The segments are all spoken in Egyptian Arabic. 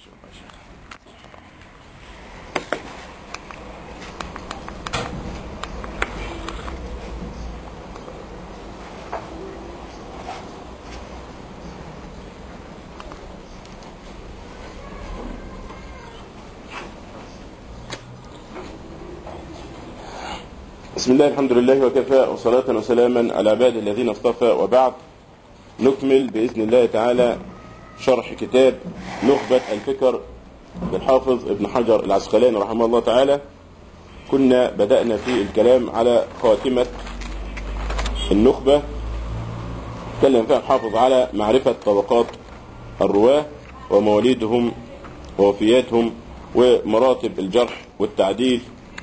بسم الله الحمد لله وكفى وصلاة وسلاما على عباد الذين اصطفى وبعد نكمل بإذن الله تعالى شرح كتاب نخبة الفكر للحافظ ابن حجر العسقلاني رحمه الله تعالى كنا بدأنا في الكلام على خاتمة النخبة تكلم فيها الحافظ على معرفة طبقات الرواة ومواليدهم ووفياتهم ومراتب الجرح والتعديل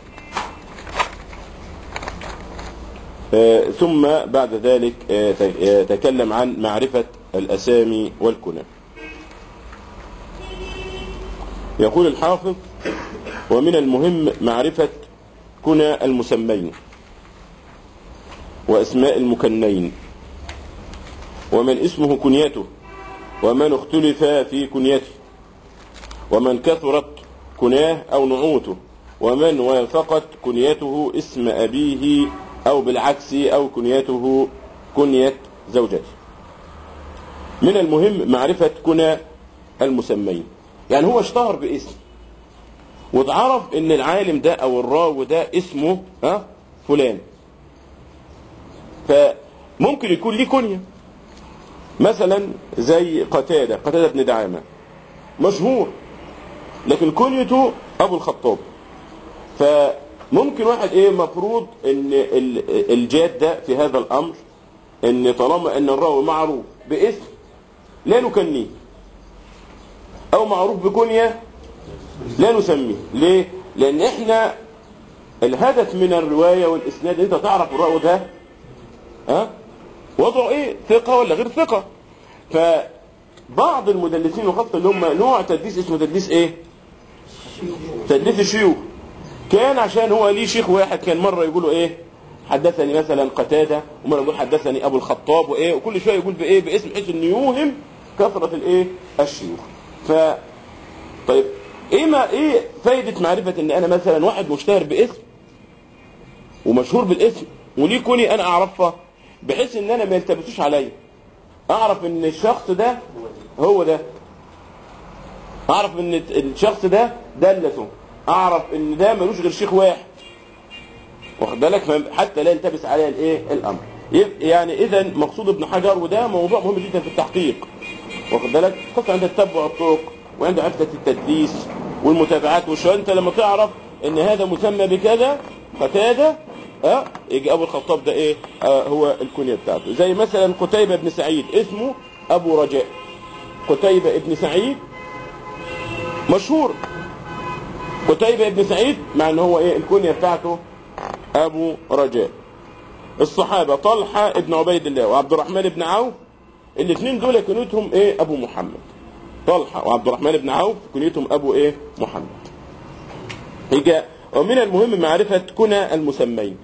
آه، ثم بعد ذلك آه، ت- آه، تكلم عن معرفة الأسامي والكنى يقول الحافظ ومن المهم معرفة كنى المسمين وأسماء المكنين ومن اسمه كنيته ومن اختلف في كنيته ومن كثرت كناه أو نعوته ومن وافقت كنيته اسم أبيه أو بالعكس أو كنيته كنية زوجته من المهم معرفة كنى المسمين يعني هو اشتهر باسم واتعرف ان العالم ده او الراوي ده اسمه ها فلان فممكن يكون ليه كنية مثلا زي قتادة قتادة بن دعامة مشهور لكن كنيته ابو الخطاب فممكن واحد ايه مفروض ان ال- الجاد ده في هذا الامر ان طالما ان الراوي معروف باسم لا نكنيه او معروف بكنية لا نسميه ليه لان احنا الهدف من الرواية والاسناد انت تعرف الراوي ده ها وضعه ايه ثقة ولا غير ثقة فبعض المدلسين وخاصة اللي هم نوع تدليس اسمه تدليس ايه تدليس الشيوخ كان عشان هو ليه شيخ واحد كان مرة يقولوا ايه حدثني مثلا قتادة ومرة يقول حدثني ابو الخطاب وايه وكل شوية يقول بايه باسم بحيث انه يوهم كثرة الايه الشيوخ ف طيب ايه ما ايه فايدة معرفة ان انا مثلا واحد مشتهر باسم ومشهور بالاسم وليه كوني انا اعرفها بحيث ان انا ما يلتبسوش عليا اعرف ان الشخص ده هو ده اعرف ان الشخص ده دلته اعرف ان ده ملوش غير شيخ واحد واخد بالك فهم- حتى لا يلتبس عليا الايه الامر يبقى يعني اذا مقصود ابن حجر وده موضوع مهم جدا في التحقيق واخد بالك خاصه عند تتبع الطرق وعند عرفة التدليس والمتابعات والشيء انت لما تعرف ان هذا مسمى بكذا قتاده اه يجي ابو الخطاب ده ايه آه هو الكنيه بتاعته زي مثلا قتيبة بن سعيد اسمه ابو رجاء قتيبة بن سعيد مشهور قتيبة بن سعيد مع ان هو ايه الكنية بتاعته ابو رجاء الصحابة طلحة ابن عبيد الله وعبد الرحمن بن عوف الاثنين دول كنيتهم ايه ابو محمد طلحة وعبد الرحمن بن عوف كنيتهم ابو ايه محمد يجي ومن المهم معرفة كنى المسمين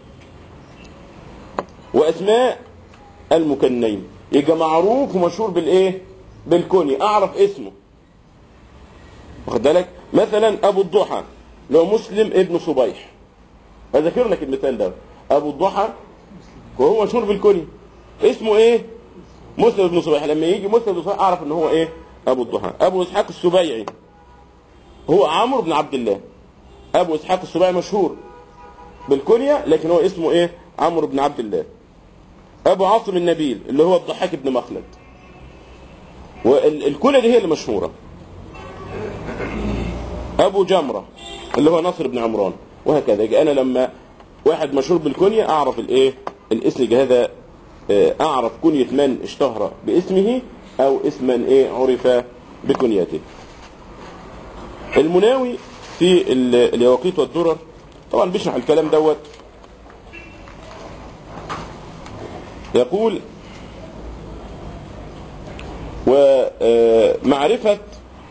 واسماء المكنين يبقى معروف ومشهور بالايه بالكنية اعرف اسمه واخد بالك مثلا ابو الضحى لو مسلم ابن صبيح اذكر لك المثال ده ابو الضحى وهو مشهور بالكنية اسمه ايه مسلم بن صبيح لما يجي مسلم بن صبيح اعرف ان هو ايه ابو الضحى ابو اسحاق السبيعي هو عمرو بن عبد الله ابو اسحاق السبيعي مشهور بالكنية لكن هو اسمه ايه عمرو بن عبد الله ابو عاصم النبيل اللي هو الضحاك بن مخلد والكنية دي هي اللي مشهورة ابو جمرة اللي هو نصر بن عمران وهكذا يجي انا لما واحد مشهور بالكنية اعرف الايه الاسم يجي هذا آه، اعرف كنية من اشتهر باسمه او اسما ايه عرف بكنيته المناوي في ال- اليواقيت والدرر طبعا بيشرح الكلام دوت يقول ومعرفة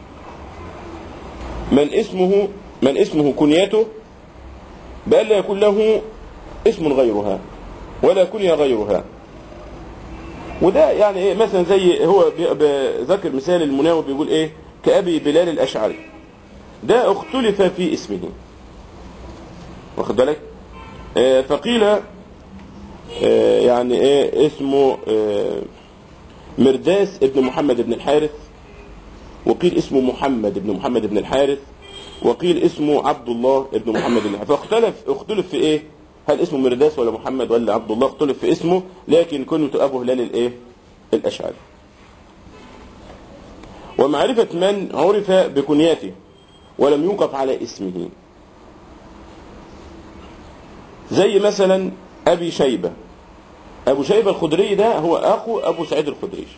من اسمه من اسمه كنيته بأن لا يكون له اسم غيرها ولا كنية غيرها وده يعني ايه مثلا زي هو بي- ب- ذكر مثال المناوي بيقول ايه كأبي بلال الأشعري ده اختلف في اسمه واخد بالك آه، فقيل آه، يعني ايه اسمه آه، مرداس ابن محمد بن الحارث وقيل اسمه محمد بن محمد بن الحارث وقيل اسمه عبد الله ابن محمد بن الحارث فاختلف اختلف في ايه هل اسمه مرداس ولا محمد ولا عبد الله اختلف في اسمه لكن كنت ابو هلال الايه الاشعري ومعرفة من عرف بكنيته ولم يوقف على اسمه زي مثلا ابي شيبة ابو شيبة الخدري ده هو اخو ابو سعيد الخدري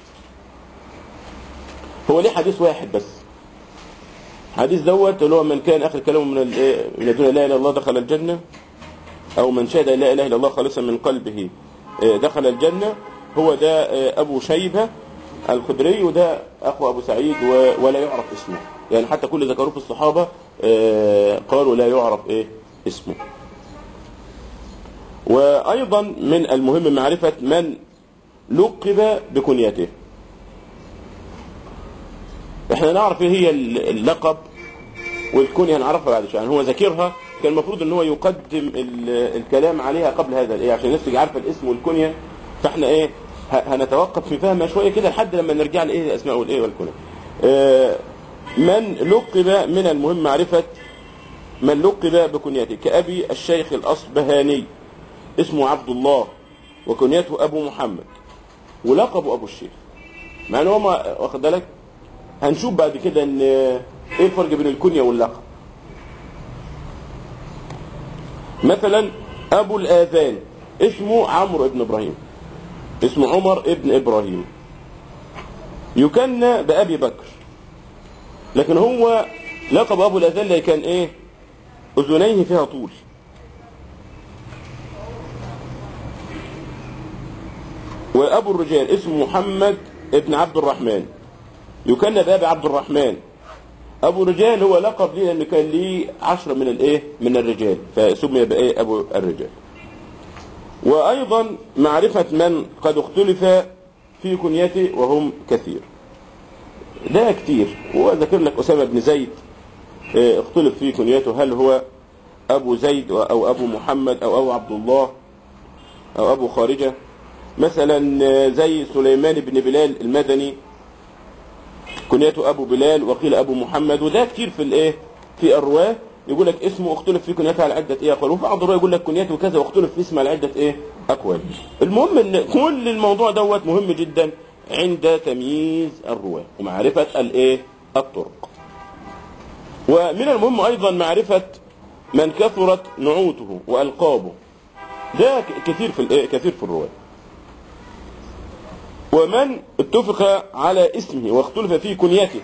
هو ليه حديث واحد بس حديث دوت اللي هو من كان اخر كلامه من الايه من دون لا اله الا الله دخل الجنه او من شهد لا اله الا الله خالصا من قلبه آه، دخل الجنه هو ده آه، ابو شيبه الخدري وده اخو ابو سعيد و- ولا يعرف اسمه يعني حتى كل ذكروه في الصحابه آه، قالوا لا يعرف ايه اسمه وايضا من المهم معرفه من لقب بكنيته احنا نعرف ايه هي اللقب والكنية هنعرفها بعد شويه يعني هو ذاكرها كان المفروض ان هو يقدم ال- الكلام عليها قبل هذا الايه عشان الناس تبقى عارفه الاسم والكنية فاحنا ايه ه- هنتوقف في فهمها شويه كده لحد لما نرجع لايه الاسماء والايه والكنية آه، من لقب من المهم معرفه من لقب بكنيته كأبي الشيخ الأصبهاني اسمه عبد الله وكنيته أبو محمد ولقبه أبو الشيخ مع ان هو ما واخد بالك هنشوف بعد كده ان ايه الفرق بين الكنية واللقب مثلا ابو الاذان اسمه عمرو ابن ابراهيم اسمه عمر ابن ابراهيم يكنى بابي بكر لكن هو لقب ابو الاذان اللي كان ايه اذنيه فيها طول وابو الرجال اسمه محمد ابن عبد الرحمن يكنى بابي عبد الرحمن ابو رجال هو لقب ليه لان كان ليه عشرة من الايه من الرجال فسمي بايه ابو الرجال وايضا معرفة من قد اختلف في كنيته وهم كثير ده كتير هو ذكر لك اسامة بن زيد اه، اختلف في كنيته هل هو ابو زيد او ابو محمد او ابو عبد الله او ابو خارجة مثلا اه، زي سليمان بن بلال المدني كنيته ابو بلال وقيل ابو محمد وده كتير في الايه في الرواه يقول لك اسمه اختلف في كنيته على عده ايه اقوال وفي بعض الرواه يقول لك كنيته كذا واختلف في اسمه على عده ايه اقوال المهم ان كل الموضوع دوت مهم جدا عند تمييز الرواه ومعرفه الايه الطرق ومن المهم ايضا معرفه من كثرت نعوته والقابه ده ك- كثير في الايه كثير في الرواه ومن اتفق على اسمه واختلف في كنيته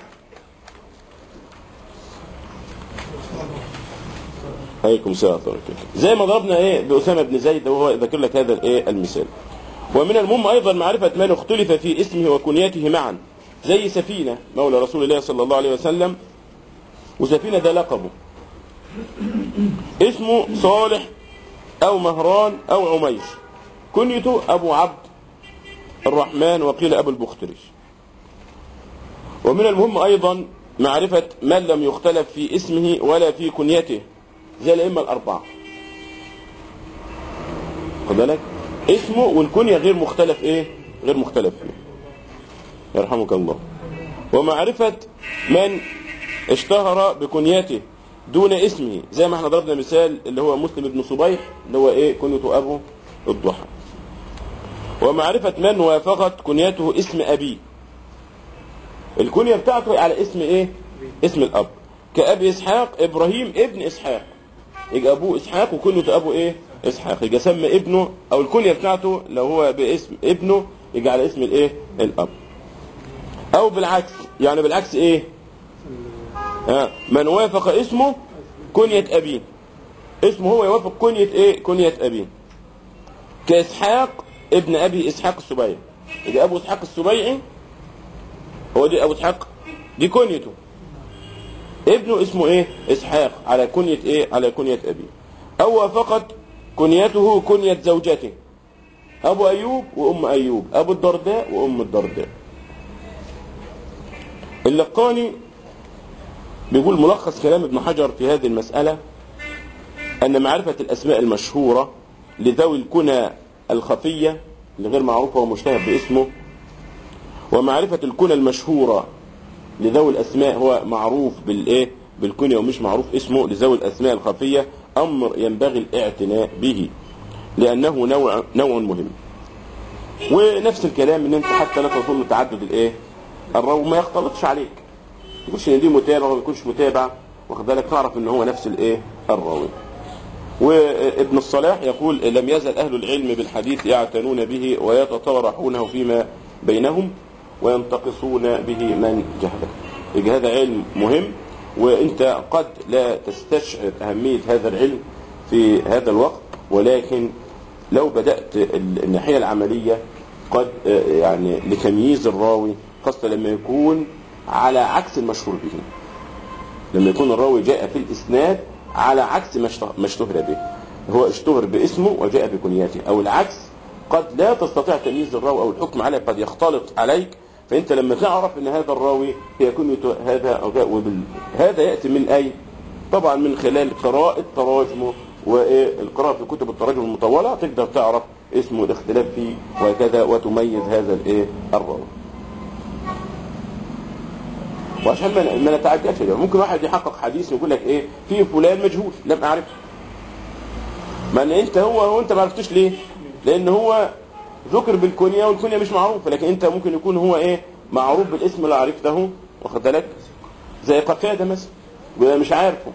عليكم السلام ورحمة الله وبركاته. زي ما ضربنا ايه بأسامة بن زيد وهو ذكر لك هذا الايه المثال ومن المهم ايضا معرفة من اختلف في اسمه وكنيته معا زي سفينة مولى رسول الله صلى الله عليه وسلم وسفينة ده لقبه اسمه صالح او مهران او عميش كنيته ابو عبد الرحمن وقيل أبو البختري ومن المهم أيضا معرفة من لم يختلف في اسمه ولا في كنيته زي الأئمة الأربعة خد بالك اسمه والكنية غير مختلف إيه غير مختلف فيه يرحمك الله ومعرفة من اشتهر بكنيته دون اسمه زي ما احنا ضربنا مثال اللي هو مسلم بن صبيح اللي هو ايه كنيته ابو الضحى ومعرفة من وافقت كنيته اسم أبيه الكنية بتاعته على اسم ايه اسم الأب كأبي إسحاق إبراهيم ابن إسحاق يبقى أبوه إسحاق وكنيته أبو ايه إسحاق يبقى سمى ابنه أو الكنية بتاعته لو هو باسم ابنه يبقى على اسم الايه الأب أو بالعكس يعني بالعكس ايه ها من وافق اسمه كنية أبيه اسمه هو يوافق كنية ايه كنية أبيه كإسحاق ابن أبي إسحاق السبيعي يبقى أبو إسحاق السبيعي هو دي أبو إسحاق دي كنيته ابنه اسمه إيه إسحاق على كنية إيه على كنية أبيه أو وافقت كنيته كنية زوجته أبو أيوب وأم أيوب أبو الدرداء وأم الدرداء اللقاني بيقول ملخص كلام ابن حجر في هذه المسألة أن معرفة الأسماء المشهورة لذوي الكنى الخفية اللي غير معروفة ومشتهر باسمه ومعرفة الكنى المشهورة لذوي الأسماء هو معروف بالإيه بالكنية ومش معروف اسمه لذوي الأسماء الخفية أمر ينبغي الاعتناء به لأنه نوع نوع مهم ونفس الكلام ان انت حتى لا تظن تعدد الايه الراوي ما يختلطش عليك ما تقولش ان دي متابع وما يكونش متابع واخد بالك تعرف ان هو نفس الايه الراوي وابن الصلاح يقول لم يزل اهل العلم بالحديث يعتنون به ويتطارحونه فيما بينهم وينتقصون به من جهله يبقى هذا علم مهم وانت قد لا تستشعر اهميه هذا العلم في هذا الوقت ولكن لو بدأت الناحية العملية قد يعني لتمييز الراوي خاصة لما يكون على عكس المشهور به لما يكون الراوي جاء في الإسناد على عكس ما اشتهر به هو اشتهر باسمه وجاء بكنيته أو العكس قد لا تستطيع تمييز الراوي أو الحكم عليه قد يختلط عليك فأنت لما تعرف أن هذا الراوي هي كنيته هذا أو هذا يأتي من أي طبعا من خلال قراءة تراجمه والقراءة في كتب التراجم المطولة تقدر تعرف اسمه الاختلاف فيه وهكذا وتميز هذا الايه الراوي وعشان ما ما نتعجلش ممكن واحد يحقق حديث ويقول لك ايه في فلان مجهول لم اعرفه ما ان انت هو هو انت ما عرفتوش ليه لان هو ذكر بالكنية والكنية مش معروفة لكن انت ممكن يكون هو ايه معروف بالاسم اللي عرفته واخد بالك زي قتادة مثلا ولا مش عارفه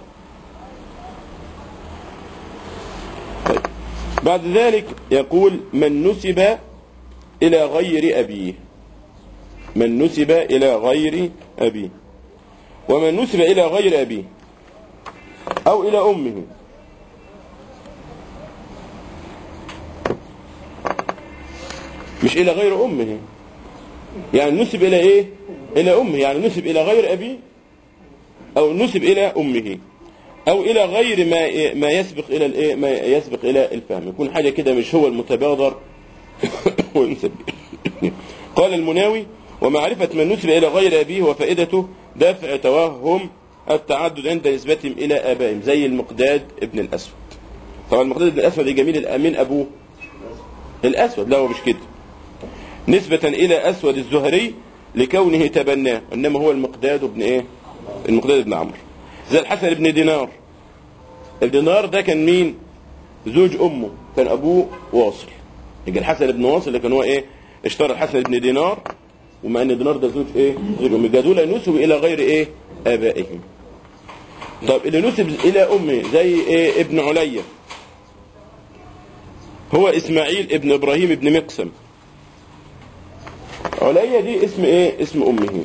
طيب. بعد ذلك يقول من نسب إلى غير أبيه من نسب إلى غير أبيه ومن نسب إلى غير أبيه أو إلى أمه مش إلى غير أمه يعني نسب إلى إيه إلى أمه يعني نسب إلى غير أبيه أو نسب إلى أمه او الى غير ما ما يسبق الى الايه ما يسبق الى الفهم يكون حاجه كده مش هو المتبادر وينسب قال المناوي ومعرفة من نسب إلى غير أبيه وفائدته دافع توهم التعدد عند نسبتهم إلى آبائهم زي المقداد ابن الأسود طبعا المقداد ابن الأسود جميل الأمين أبوه الأسود لا هو مش كده نسبة إلى أسود الزهري لكونه تبناه إنما هو المقداد ابن إيه المقداد ابن عمرو زي الحسن بن دينار الدينار ده كان مين زوج امه كان ابوه واصل يبقى الحسن بن واصل لكن هو ايه اشترى الحسن بن دينار ومع ان دينار ده زوج ايه زوج امه يبقى دول نسبوا الى غير ايه ابائهم طب اللي نسب الى امه زي ايه ابن عليا هو اسماعيل ابن ابراهيم ابن مقسم عليا دي اسم ايه اسم امه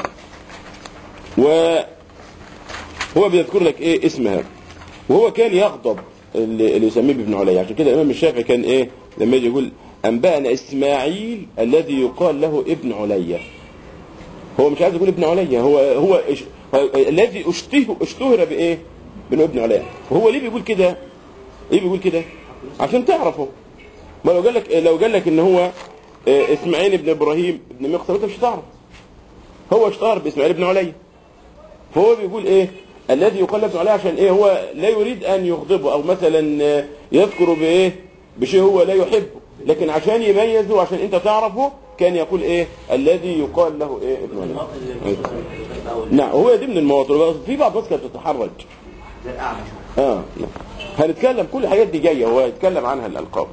و هو بيذكر لك ايه اسمها وهو كان يغضب اللي, اللي يسميه بابن علي عشان كده الامام الشافعي كان ايه لما يجي يقول انبانا اسماعيل الذي يقال له ابن عليا هو مش عايز يقول ابن عليا هو هو, إش هو الذي اشتهر اشتهر بايه بانه ابن عليا وهو ليه بيقول كده ليه بيقول كده عشان تعرفه ما لو قال لك لو قال لك ان هو اسماعيل ابن ابراهيم ابن مقسم انت مش هتعرف هو اشتهر باسماعيل ابن عليا فهو بيقول ايه الذي يقلب عليه عشان ايه هو لا يريد ان يغضبه او مثلا يذكر بايه بشيء هو لا يحبه لكن عشان يميزه وعشان انت تعرفه كان يقول ايه الذي يقال له ايه ابن علي نعم هو دي من المواطن في بعض الناس كانت بتتحرج زي الاعمى اه هنتكلم كل الحاجات دي جايه هو يتكلم عنها الالقاب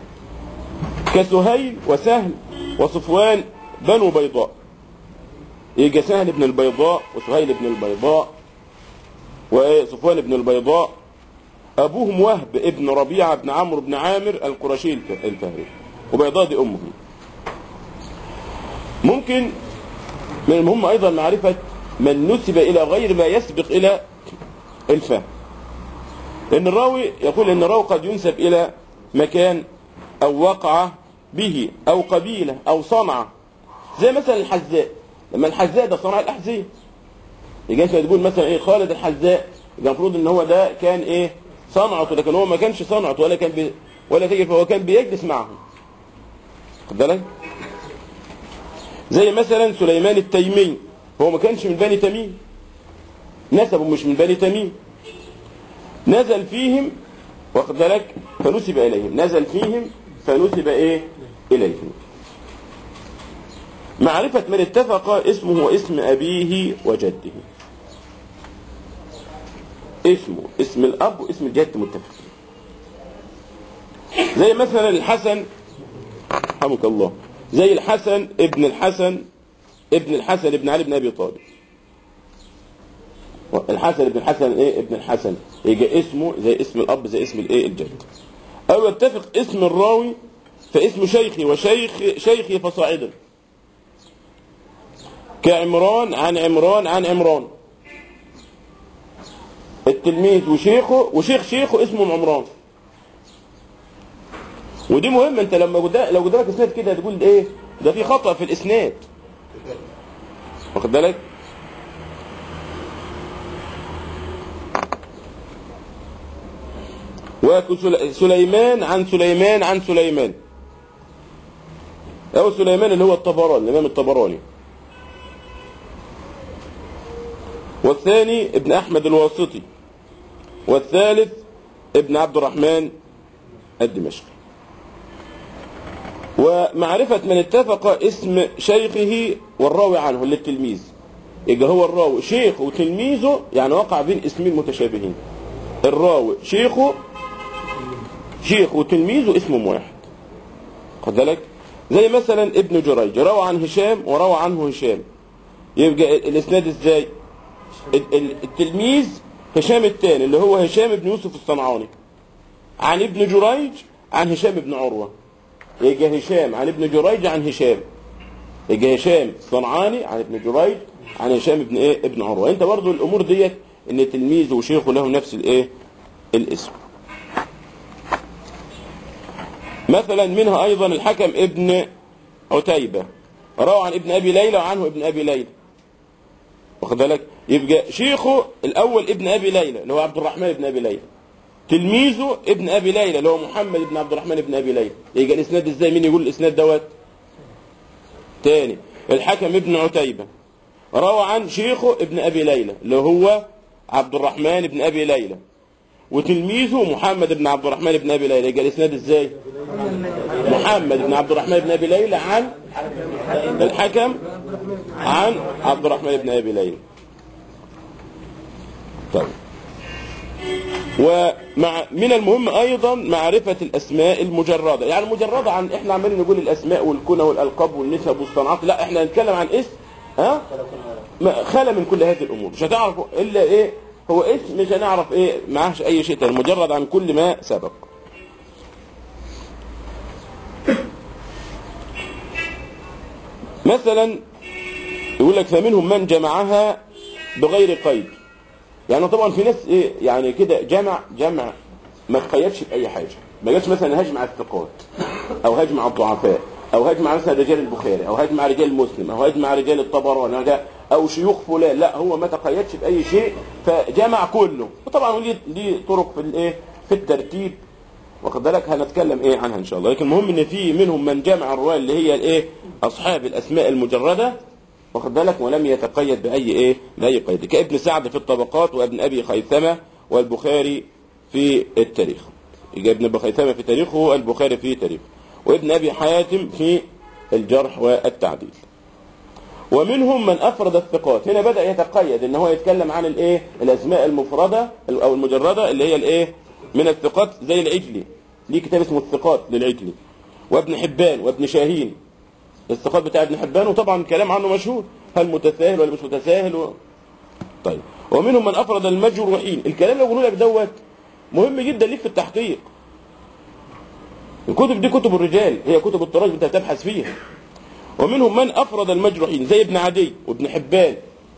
كسهيل وسهل وصفوان بنو بيضاء يجي سهل بن البيضاء وسهيل بن البيضاء وصفوان بن البيضاء أبوهم وهب ابن ربيعة بن عمرو بن عامر القرشي الفهري وبيضاء دي أمه ممكن من المهم أيضا معرفة من نسب إلى غير ما يسبق إلى الفهم لأن الراوي يقول أن الراوي قد ينسب إلى مكان أو وقعة به أو قبيلة أو صنعة زي مثلا الحذاء لما الحذاء ده صنع الأحذية يجي انت تقول مثلا ايه خالد الحذاء يبقى المفروض ان هو ده كان ايه صنعته لكن هو ما كانش صنعته ولا كان بي ولا تجي فهو كان بيجلس معه خد بالك زي مثلا سليمان التيمي هو ما كانش من بني تميم نسبه مش من بني تميم نزل فيهم واخد بالك فنسب إليهم نزل فيهم فنسب إيه إليهم معرفة من اتفق اسمه واسم أبيه وجده اسمه اسم الأب واسم الجد متفقين زي مثلا الحسن رحمك الله زي الحسن ابن الحسن ابن الحسن ابن علي بن أبي طالب الحسن ابن الحسن ايه ابن الحسن يجي اسمه زي اسم الاب زي اسم الايه الجد او يتفق اسم الراوي فاسم شيخي وشيخ شيخي فصاعدا كعمران عن عمران عن عمران التلميذ وشيخه وشيخ شيخه اسمه عمران ودي مهمه انت لما قدام لو قدامك اسناد كده تقول ايه ده في خطا في الاسناد واخد بالك وسليمان عن سليمان عن سليمان أو سليمان اللي هو الطبراني الإمام الطبراني والثاني ابن أحمد الواسطي والثالث ابن عبد الرحمن الدمشقي ومعرفة من اتفق اسم شيخه والراوي عنه للتلميذ يبقى هو الراوي شيخه وتلميذه يعني وقع بين اسمين متشابهين الراوي شيخه شيخ وتلميذه اسمهم واحد خد بالك زي مثلا ابن جريج روى عن هشام وروى عنه هشام يبقى الاسناد ازاي التلميذ هشام الثاني اللي هو هشام بن يوسف الصنعاني عن ابن جريج عن هشام بن عروة يبقى هشام عن ابن جريج عن هشام يبقى هشام الصنعاني عن ابن جريج عن هشام بن ايه ابن عروة انت برضو الامور ديت ان تلميذ وشيخه له نفس الايه الاسم مثلا منها ايضا الحكم ابن عتيبة روى عن ابن ابي ليلى وعنه ابن ابي ليلى واخد بالك يبقى شيخه الاول ابن ابي ليلى اللي هو عبد الرحمن ابن ابي ليلى تلميذه ابن ابي ليلى اللي هو محمد ابن عبد الرحمن ابن ابي ليلى يبقى الاسناد ازاي مين يقول الاسناد دوت تاني الحكم ابن عتيبة روى عن شيخه ابن ابي ليلى اللي هو عبد الرحمن ابن ابي ليلى وتلميذه محمد بن عبد الرحمن بن ابي ليلى يبقى الاسناد ازاي محمد بن عبد الرحمن بن ابي ليلى عن الحكم عن عبد الرحمن بن ابي ليلى طيب ومع من المهم ايضا معرفه الاسماء المجرده يعني المجرده عن احنا عمالين نقول الاسماء والكنى والالقاب والنسب والصنعات لا احنا هنتكلم عن اسم ها خلى من كل هذه الامور مش هتعرفوا الا ايه هو اسم مش هنعرف ايه معهش اي شيء تاني مجرد عن كل ما سبق مثلا يقول لك فمنهم من جمعها بغير قيد يعني طبعا في ناس ايه يعني كده جمع جمع ما تقيدش باي حاجه ما جاش مثلا هجمع الثقات او هجمع الضعفاء او هجمع مثلا رجال البخاري او هجمع رجال مسلم او هجمع رجال الطبراني ده او شيوخ فلان لا هو ما تقيدش باي شيء فجمع كله وطبعا ليه ليه طرق في الايه في الترتيب واخد بالك هنتكلم ايه عنها ان شاء الله لكن المهم ان في منهم من جمع الرواه اللي هي الايه اصحاب الاسماء المجرده واخد بالك ولم يتقيد باي ايه باي قيد كابن سعد في الطبقات وابن ابي خيثمه والبخاري في التاريخ يجي ابن ابي خيثمه في تاريخه والبخاري في تاريخه وابن ابي حاتم في الجرح والتعديل ومنهم من افرد الثقات هنا بدا يتقيد ان هو يتكلم عن الايه الاسماء المفرده او المجرده اللي هي الايه من الثقات زي العجلي ليه كتاب اسمه الثقات للعجلي وابن حبان وابن شاهين الثقات بتاع ابن حبان وطبعا الكلام عنه مشهور هل متساهل ولا مش متساهل و... طيب ومنهم من افرد المجروحين الكلام اللي بقوله لك دوت مهم جدا ليك في التحقيق الكتب دي كتب الرجال هي كتب التراجم انت تبحث فيها ومنهم من افرد المجروحين زي ابن عدي وابن حبان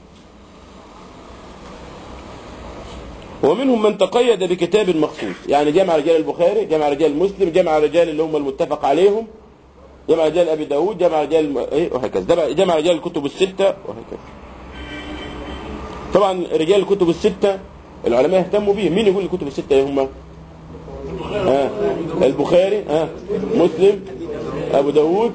ومنهم من تقيد بكتاب مخصوص يعني جمع رجال البخاري جمع رجال مسلم جمع رجال اللي هم المتفق عليهم جمع رجال ابي داود جمع رجال ايه وهكذا جمع رجال الكتب الستة وهكذا طبعا رجال الكتب الستة العلماء اهتموا بيه مين يقول الكتب الستة ايه هم آه. البخاري آه. مسلم ابو داود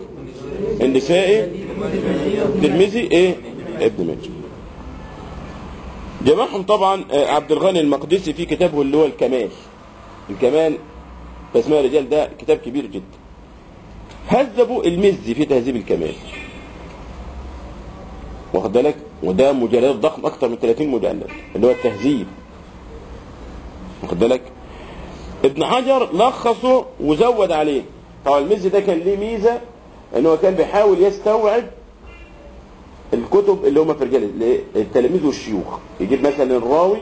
النسائي الترمذي ايه ابن ماجه جمعهم طبعا آه، عبد الغني المقدسي في كتابه اللي هو الكمال الكمال في اسماء الرجال ده كتاب كبير جدا هذبوا المزي في تهذيب الكمال واخد بالك وده مجلدات ضخم اكتر من 30 مجلد اللي هو التهذيب واخد بالك ابن حجر لخصه وزود عليه طبعا المزي ده كان ليه ميزه ان هو كان بيحاول يستوعب الكتب اللي هم في رجال اللي- التلاميذ والشيوخ يجيب مثلا الراوي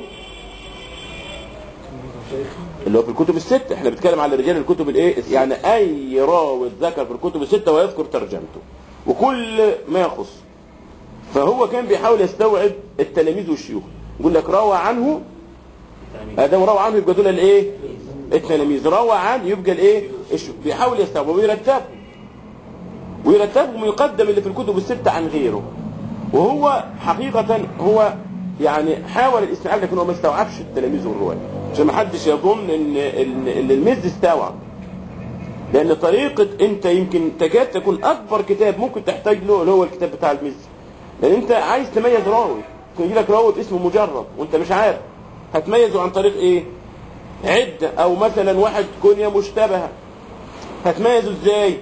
اللي هو في الكتب الستة احنا بنتكلم على رجال الكتب الايه يعني اي راوي ذكر في الكتب الستة ويذكر ترجمته وكل ما يخص فهو كان بيحاول يستوعب التلاميذ والشيوخ يقول لك روى عنه ادم روى عنه يبقى دول الايه التلاميذ روى عنه يبقى الايه الشيوخ بيحاول يستوعب ويرتب ويرتبهم ويقدم اللي في الكتب الستة عن غيره وهو حقيقة هو يعني حاول الاستيعاب لكن هو ما استوعبش التلاميذ والرواة عشان ما حدش يظن ان ان إن المز استوعب لان طريقة انت يمكن تكاد تكون اكبر كتاب ممكن تحتاج له اللي هو الكتاب بتاع المز لان انت عايز تميز راوي يكون يجي لك راوي باسمه مجرد وانت مش عارف هتميزه عن طريق ايه عدة او مثلا واحد كنية مشتبهة هتميزه ازاي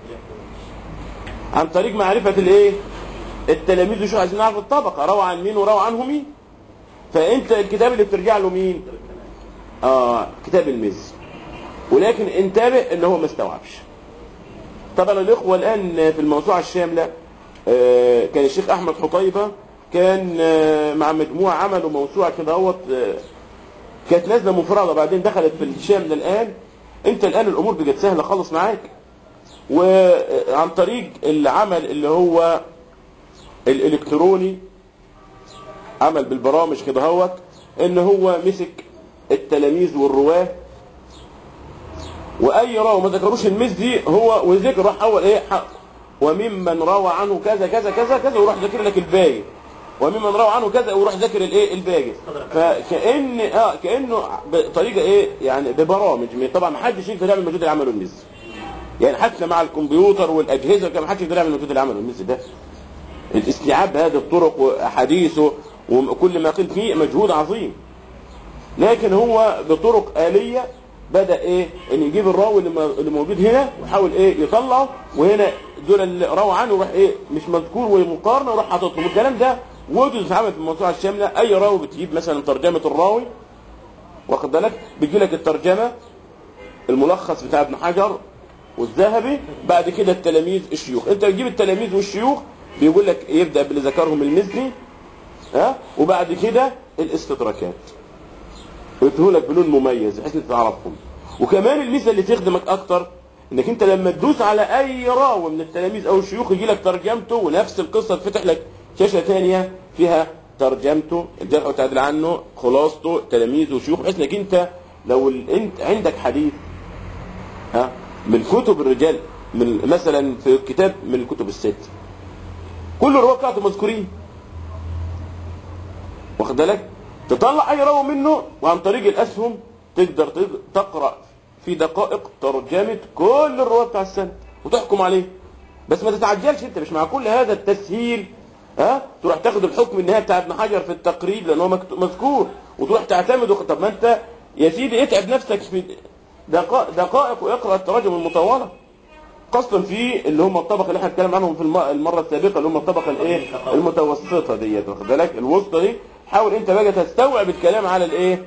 عن طريق معرفة الايه التلاميذ شو عايزين نعرف الطبقة روى عن مين وروى عنه مين فانت الكتاب اللي بترجع له مين اه كتاب المز ولكن انتبه ان هو ما استوعبش طبعا الاخوة الان في الموسوعة الشاملة آه، كان الشيخ احمد حطيبة كان آه، مع مجموعة عملوا موسوعة كده اهوت آه، كانت نازلة مفردة بعدين دخلت في الشاملة الان انت الان الامور بقت سهلة خالص معاك وعن طريق العمل اللي هو الالكتروني عمل بالبرامج كده هوت ان هو مسك التلاميذ والرواه واي راوي ما ذكروش المزي هو وذكر راح اول ايه حق وممن روى عنه كذا كذا كذا كذا وراح ذاكر لك الباقي وممن روى عنه كذا وراح ذاكر الايه الباقي فكان اه كانه بطريقه ايه يعني ببرامج طبعا ما حدش يقدر يعمل المجهود اللي عمله المزي يعني حتى مع الكمبيوتر والاجهزه كان ما حدش يقدر يعمل المجهود اللي عمله المزي ده الاستيعاب هذه الطرق واحاديثه وكل ما قيل فيه مجهود عظيم لكن هو بطرق آلية بدأ ايه ان يجيب الراوي اللي م- اللي موجود هنا ويحاول ايه يطلعه وهنا دول اللي روى عنه وراح ايه مش مذكور ومقارنه وراح حاططهم والكلام ده وجد اتعمل في الموسوعه الشامله اي راوي بتجيب مثلا ترجمه الراوي واخد بالك بيجي لك الترجمه الملخص بتاع ابن حجر والذهبي بعد كده التلاميذ الشيوخ انت تجيب التلاميذ والشيوخ بيقول لك يبدا باللي ذكرهم المزني ها وبعد كده الاستدراكات لك بلون مميز بحيث انت تعرفهم وكمان الميزه اللي تخدمك اكتر انك انت لما تدوس على اي راوي من التلاميذ او الشيوخ يجي لك ترجمته ونفس القصه تفتح لك شاشه ثانيه فيها ترجمته الجرح والتعديل عنه خلاصته تلاميذه وشيوخ بحيث انك انت لو ال- انت عندك حديث ها من كتب الرجال من مثلا في كتاب من الكتب الست كل الرواه بتاعته مذكورين واخد بالك تطلع اي راوي منه وعن طريق الاسهم تقدر تق- تقرا في دقائق ترجمه كل الرواه بتاع السنه وتحكم عليه بس ما تتعجلش انت مش مع كل هذا التسهيل ها تروح تاخد الحكم النهائي بتاع ابن حجر في التقريب لان هو مكت- مذكور وتروح تعتمد وخ- طب ما انت يا سيدي اتعب نفسك في دقائق, دقائق واقرا التراجم المطوله خاصة في اللي هم الطبقة اللي احنا اتكلم عنهم في الم- المرة السابقة اللي هم الطبقة الايه المتوسطة ديت واخد بالك الوسطى دي حاول انت بقى تستوعب الكلام على الايه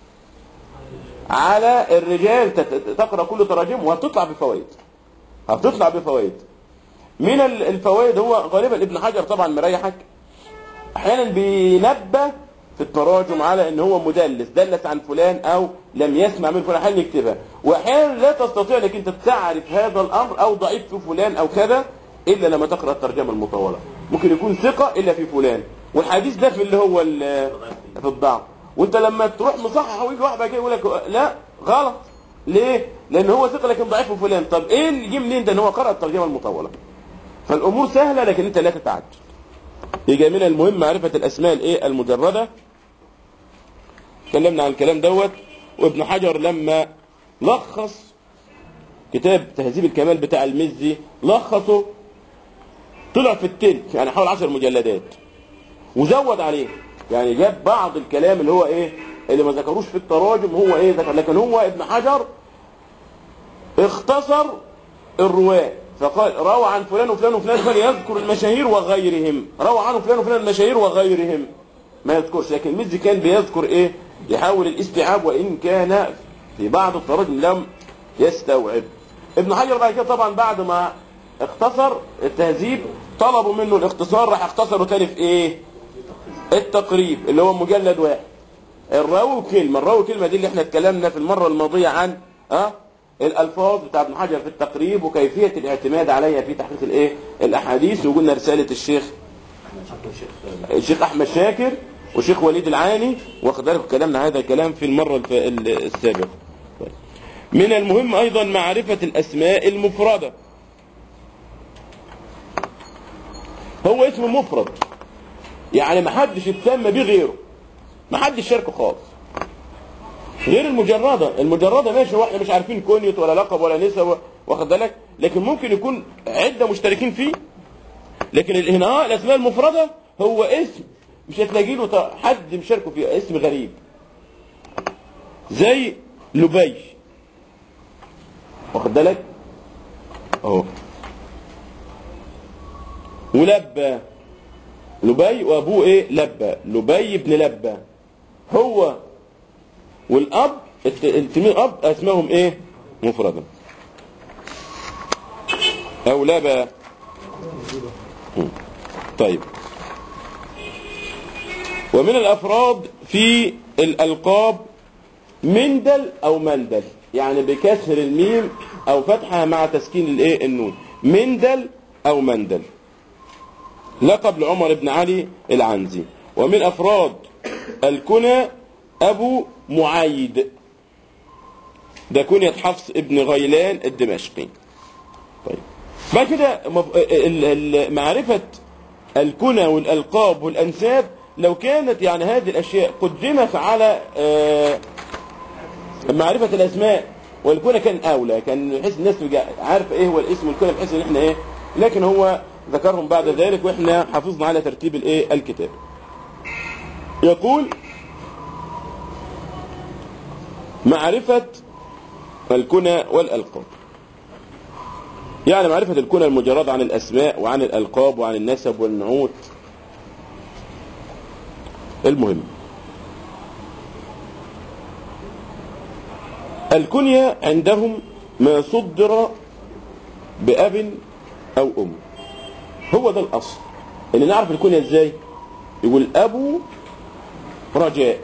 على الرجال تت- تقرا كل تراجمهم وهتطلع بفوائد هتطلع بفوائد من ال- الفوائد هو غالبا ابن حجر طبعا مريحك احيانا بينبه في التراجم على ان هو مدلس دلس عن فلان او لم يسمع من فلان احيانا يكتبها واحيانا لا تستطيع انك انت تعرف هذا الامر او ضعيف في فلان او كذا الا لما تقرا الترجمه المطوله ممكن يكون ثقه الا في فلان والحديث ده في اللي هو ال- في الضعف وانت لما تروح مصحح ويجي واحد بعد كده يقول لك لا غلط ليه؟ لان هو ثقه لكن ضعيف في فلان طب ايه اللي جه منين ده ان هو قرا الترجمه المطوله فالامور سهله لكن انت لا تتعجل يجي من المهم معرفة الأسماء الإيه المجردة تكلمنا عن الكلام دوت وابن حجر لما لخص كتاب تهذيب الكمال بتاع المزي لخصه طلع في التلت يعني حوالي عشر مجلدات وزود عليه يعني جاب بعض الكلام اللي هو ايه اللي ما ذكروش في التراجم هو ايه ذكر لكن هو ابن حجر اختصر الرواة فقال روى عن فلان وفلان وفلان فليذكر المشاهير وغيرهم روى عنه فلان وفلان المشاهير وغيرهم ما يذكرش لكن المزي كان بيذكر ايه يحاول الاستيعاب وان كان في بعض التراجم لم يستوعب ابن حجر بعد كده طبعا بعد ما اختصر التهذيب طلبوا منه الاختصار راح اختصروا تاني في ايه التقريب اللي هو مجلد واحد الراوي كلمة الراوي كلمة دي اللي احنا اتكلمنا في المرة الماضية عن اه الالفاظ بتاع ابن حجر في التقريب وكيفية الاعتماد عليها في تحقيق الايه الاحاديث وقلنا رسالة الشيخ الشيخ احمد شاكر والشيخ وليد العاني واخد بالك كلامنا هذا الكلام في المرة الف- ال- السابقة طيب. من المهم ايضا معرفة الاسماء المفردة هو اسم مفرد يعني ما حدش يتسمى بيه غيره ما حدش شاركه خالص غير المجردة المجردة ماشي واحنا مش عارفين كونيت ولا لقب ولا نسب واخد بالك لكن ممكن يكون عدة مشتركين فيه لكن الهنا الاسماء المفردة هو اسم مش هتلاقي له ط- حد مشاركه فيه اسم غريب زي لبي واخد بالك اهو ولبى لبي وابوه ايه لبى لبي بن لبى هو والاب الت- التمين اب اسمائهم ايه مفردا او لبى مم. طيب ومن الافراد في الالقاب مندل او مندل يعني بكسر الميم او فتحها مع تسكين الايه النون مندل او مندل لقب لعمر بن علي العنزي ومن افراد الكنى ابو معايد ده كنية حفص ابن غيلان الدمشقي طيب بعد كده مف- ال- ال- معرفة الكنى والألقاب والأنساب لو كانت يعني هذه الأشياء قدمت على آه، معرفة الأسماء والكنى كان أولى كان بحيث الناس تبقى عارفة إيه هو الاسم والكنى بحيث إن إحنا إيه لكن هو ذكرهم بعد ذلك وإحنا حافظنا على ترتيب الإيه الكتاب يقول معرفة الكنى والألقاب يعني معرفة الكنى المجردة عن الأسماء وعن الألقاب وعن النسب والنعوت المهم الكنية عندهم ما صدر بأب أو أم هو ده الأصل اللي نعرف الكنية إزاي يقول أبو رجاء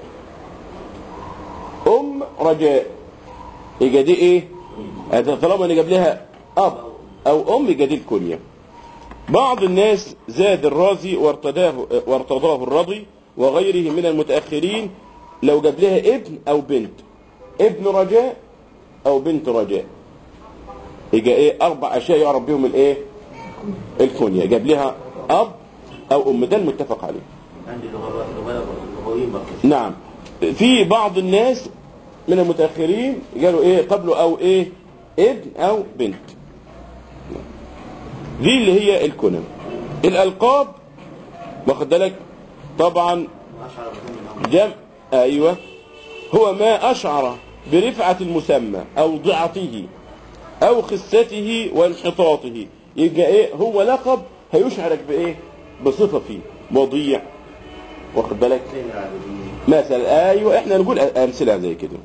أم رجاء يبقى دي إيه هذا طالما إن جاب لها أب أو أم يبقى دي الكنية بعض الناس زاد الرازي وارتداه وارتضاه الرضي وغيره من المتأخرين لو جاب لها ابن أو بنت ابن رجاء أو بنت رجاء يبقى إيه أربع أشياء يعرف بهم الإيه الكنية جاب لها أب أو أم ده المتفق عليه عندي لغويات لغويين برضه نعم في بعض الناس من المتأخرين قالوا ايه قبله او ايه ابن او بنت دي اللي هي الكنى الالقاب واخد بالك طبعا أشعر بهم من جمع ايوه هو ما اشعر برفعة المسمى او ضعته او خسته وانحطاطه يبقى ايه هو لقب هيشعرك بايه بصفة فيه وضيع واخد بالك زين العابدين مثلا ايوه احنا نقول امثله زي كده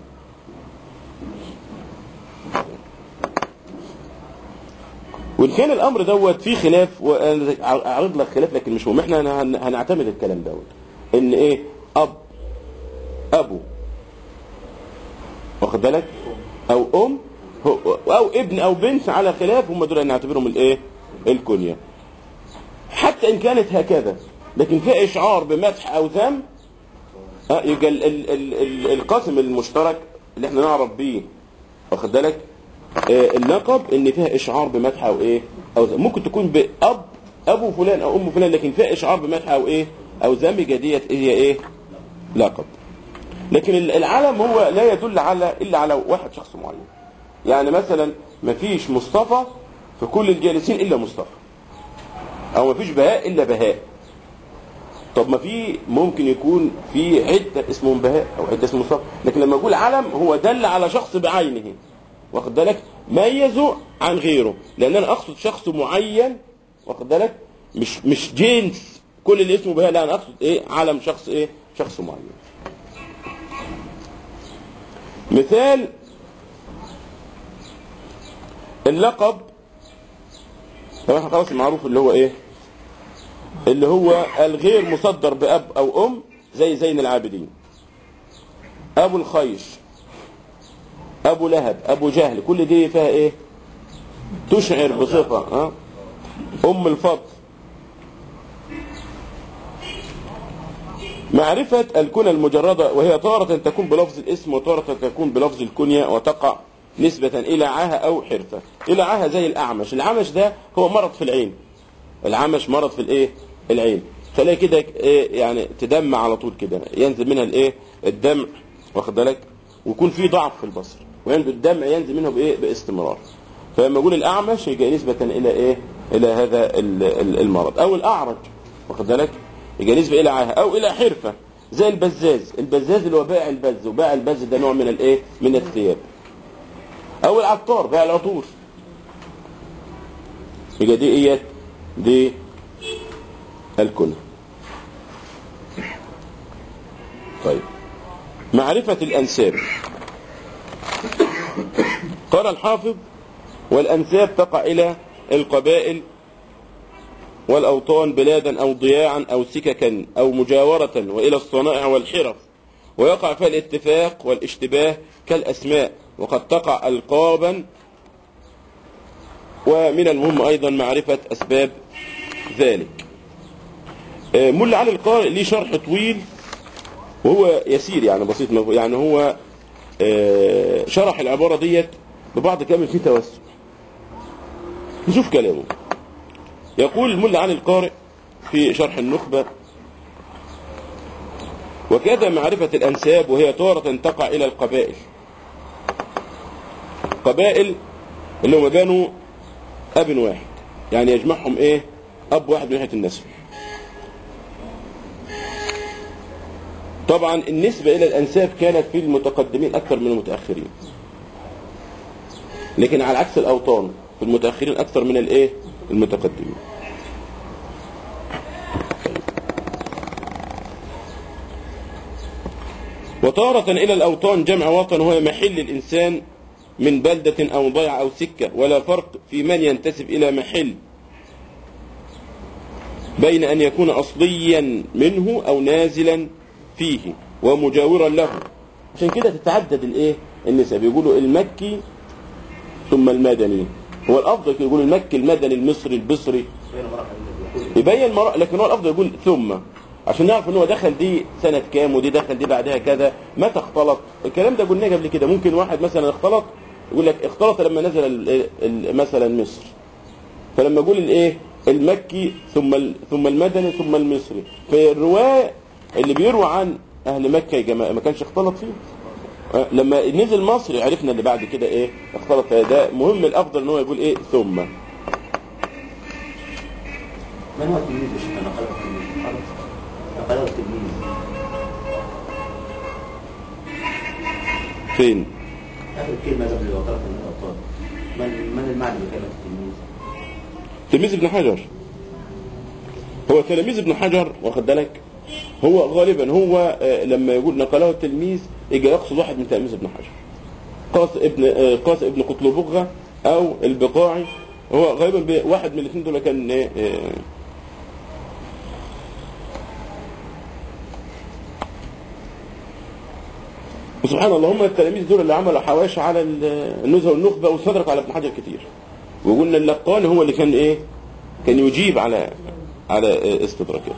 وان كان الامر دوت فيه خلاف وانا اعرض لك خلاف لكن مش مهم احنا هن- هنعتمد الكلام دوت ان ايه اب ابو واخد بالك او ام هو- او ابن او بنت على خلاف هم دول اللي نعتبرهم الايه الكنيه حتى ان كانت هكذا لكن فيها اشعار بمدح او ذم ها يبقى ال- ال- ال- ال- القاسم المشترك اللي احنا نعرف بيه واخد بالك آه، اللقب ان فيها اشعار بمدح او ايه او ذم. ممكن تكون باب ابو فلان او ام فلان لكن فيها اشعار بمدح او ايه او ذم يبقى ديت هي ايه لقب لكن ال- العلم هو لا يدل على الا على واحد شخص معين يعني مثلا مفيش مصطفى في كل الجالسين الا مصطفى او مفيش بهاء الا بهاء طب ما في ممكن يكون في حته اسمه بهاء او حته اسمه صف لكن لما اقول علم هو دل على شخص بعينه واخد بالك ميزه عن غيره لان انا اقصد شخص معين واخد بالك مش مش جنس كل اللي اسمه بهاء لا انا اقصد ايه علم شخص ايه شخص معين مثال اللقب طبعا احنا خلاص المعروف اللي هو ايه اللي هو الغير مصدر بأب أو أم زي زين العابدين أبو الخيش أبو لهب أبو جهل كل دي فيها إيه تشعر بصفة ها أم الفضل معرفة الكنى المجردة وهي تارة تكون بلفظ الاسم وتارة تكون بلفظ الكنية وتقع نسبة إلى عاهة أو حرفة إلى عاهة زي الأعمش الأعمش ده هو مرض في العين العمش مرض في الايه العين تلاقي كده ايه يعني تدمع على طول كده ينزل منها الايه الدمع واخد بالك ويكون في ضعف في البصر وينزل الدمع ينزل منه بايه باستمرار فلما اقول الاعمش يجي نسبة الى ايه الى هذا ال- ال- المرض او الاعرج واخد بالك يجي نسبة الى عاهة او الى حرفة زي البزاز البزاز اللي هو بائع البز وبائع البز ده نوع من الايه من الثياب او العطار بائع العطور يبقى دي ايات دي الكنى طيب معرفة الأنساب قال الحافظ والأنساب تقع إلى القبائل والأوطان بلادا أو ضياعا أو سككا أو مجاورة وإلى الصنائع والحرف ويقع فيها الاتفاق والاشتباه كالأسماء وقد تقع ألقابا ومن المهم أيضا معرفة أسباب ذلك آه، ملا علي القارئ ليه شرح طويل وهو يسير يعني بسيط ما هو- يعني هو آه، شرح العبارة ديت ببعض كلام فيه توسع نشوف كلامه يقول الملا علي القارئ في شرح النخبة وكذا معرفة الأنساب وهي تارة تقع إلى القبائل قبائل اللي هم بنوا أب واحد يعني يجمعهم إيه أب واحد من ناحية النسب طبعا النسبة إلى الأنساب كانت في المتقدمين أكثر من المتأخرين لكن على عكس الأوطان في المتأخرين أكثر من الإيه المتقدمين وتارة إلى الأوطان جمع وطن وهو محل الإنسان من بلدة أو ضيعة أو سكة ولا فرق في من ينتسب إلى محل بين أن يكون أصليا منه أو نازلا فيه ومجاورا له عشان كده تتعدد الايه النسب يقولوا المكي ثم المدني هو الافضل كده يقول المكي المدني المصري البصري بين مراحل الدخول يبين مرأة لكن هو الافضل يقول ثم عشان نعرف ان هو دخل دي سنة كام ودي دخل دي بعدها كذا متى اختلط الكلام ده قلناه قبل كده ممكن واحد مثلا اختلط يقول لك اختلط لما نزل ال- ال- مثلا مصر فلما يقول الايه المكي ثم ال- ثم المدني ثم المصري فالرواة اللي بيروى عن اهل مكة يا جماعة ما كانش اختلط فيه أه، لما نزل مصر عرفنا اللي بعد كده ايه اختلط فده مهم الافضل ان هو يقول ايه ثم من هو التلميذ يا شيخ نقله التلميذ نقله التلميذ فين اخر كلمه قبل وطرف من الابطال من من المعنى بكلمه التلميذ تلميذ ابن حجر هو تلاميذ ابن حجر واخد بالك هو غالبا هو آه، لما يقول نقله التلميذ يجي يقصد واحد من تلاميذ ابن حجر قاس ابن آه، قاس ابن قطلبغة او البقاعي هو غالبا بي- واحد من الاثنين دول كان آه، آه، وسبحان الله هم التلاميذ دول اللي عملوا حواشي على ال- النزهه والنخبه واستدركوا على ابن حجر كتير وقلنا اللقان هو اللي كان ايه كان يجيب على على استدراكاته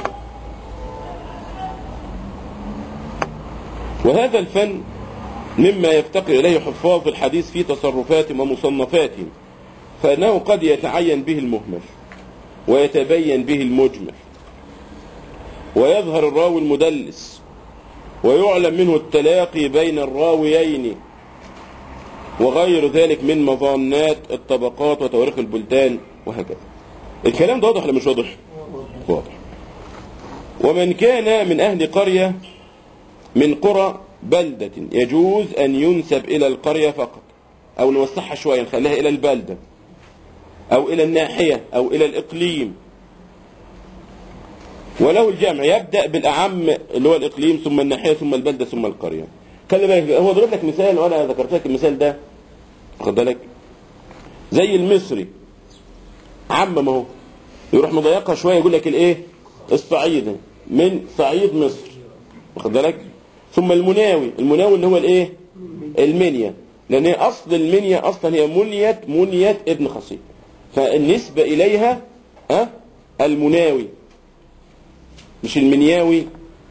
وهذا الفن مما يفتقر إليه حفاظ الحديث في تصرفاتهم ومصنفاتهم فإنه قد يتعين به المهمل ويتبين به المجمل ويظهر الراوي المدلس ويعلم منه التلاقي بين الراويين وغير ذلك من مظانات الطبقات وتواريخ البلدان وهكذا الكلام ده واضح ولا مش واضح واضح ومن كان من أهل قرية من قرى بلدة يجوز أن ينسب إلى القرية فقط أو نوسعها شوية نخليها إلى البلدة أو إلى الناحية أو إلى الإقليم وله الجمع يبدأ بالأعم اللي هو الإقليم ثم الناحية ثم البلدة ثم القرية خلي بالك هو ضرب لك مثال وأنا ذكرت لك المثال ده واخد بالك زي المصري عم ما هو يروح مضيقها شوية يقول لك الإيه الصعيد من صعيد مصر واخد بالك ثم المناوي المناوي اللي هو الإيه المنيا لأن هي أصل المنيا أصلا هي منية منية ابن خصيب فالنسبة إليها ها المناوي مش المنياوي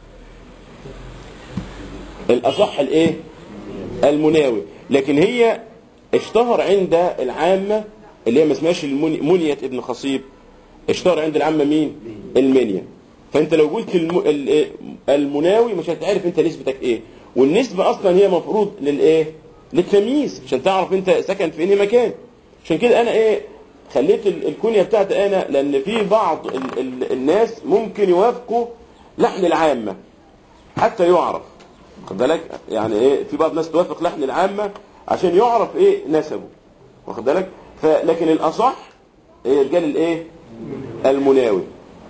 الأصح الإيه المناوي لكن هي اشتهر عند العامة اللي هي ما اسمهاش المني- منية ابن خصيب اشتهر عند العامة مين المنيا فانت لو قلت الم... ال- المناوي مش هتعرف انت نسبتك ايه والنسبة اصلا هي مفروض للايه للتمييز عشان تعرف انت سكن في انهي مكان عشان كده انا ايه خليت ال- الكنية بتاعتي انا لان في بعض ال... ال... الناس ممكن يوافقوا لحن العامة حتى يعرف خد بالك يعني ايه في بعض الناس توافق لحن العامة عشان يعرف ايه نسبه واخد بالك فلكن الاصح ايه رجال الايه المناوي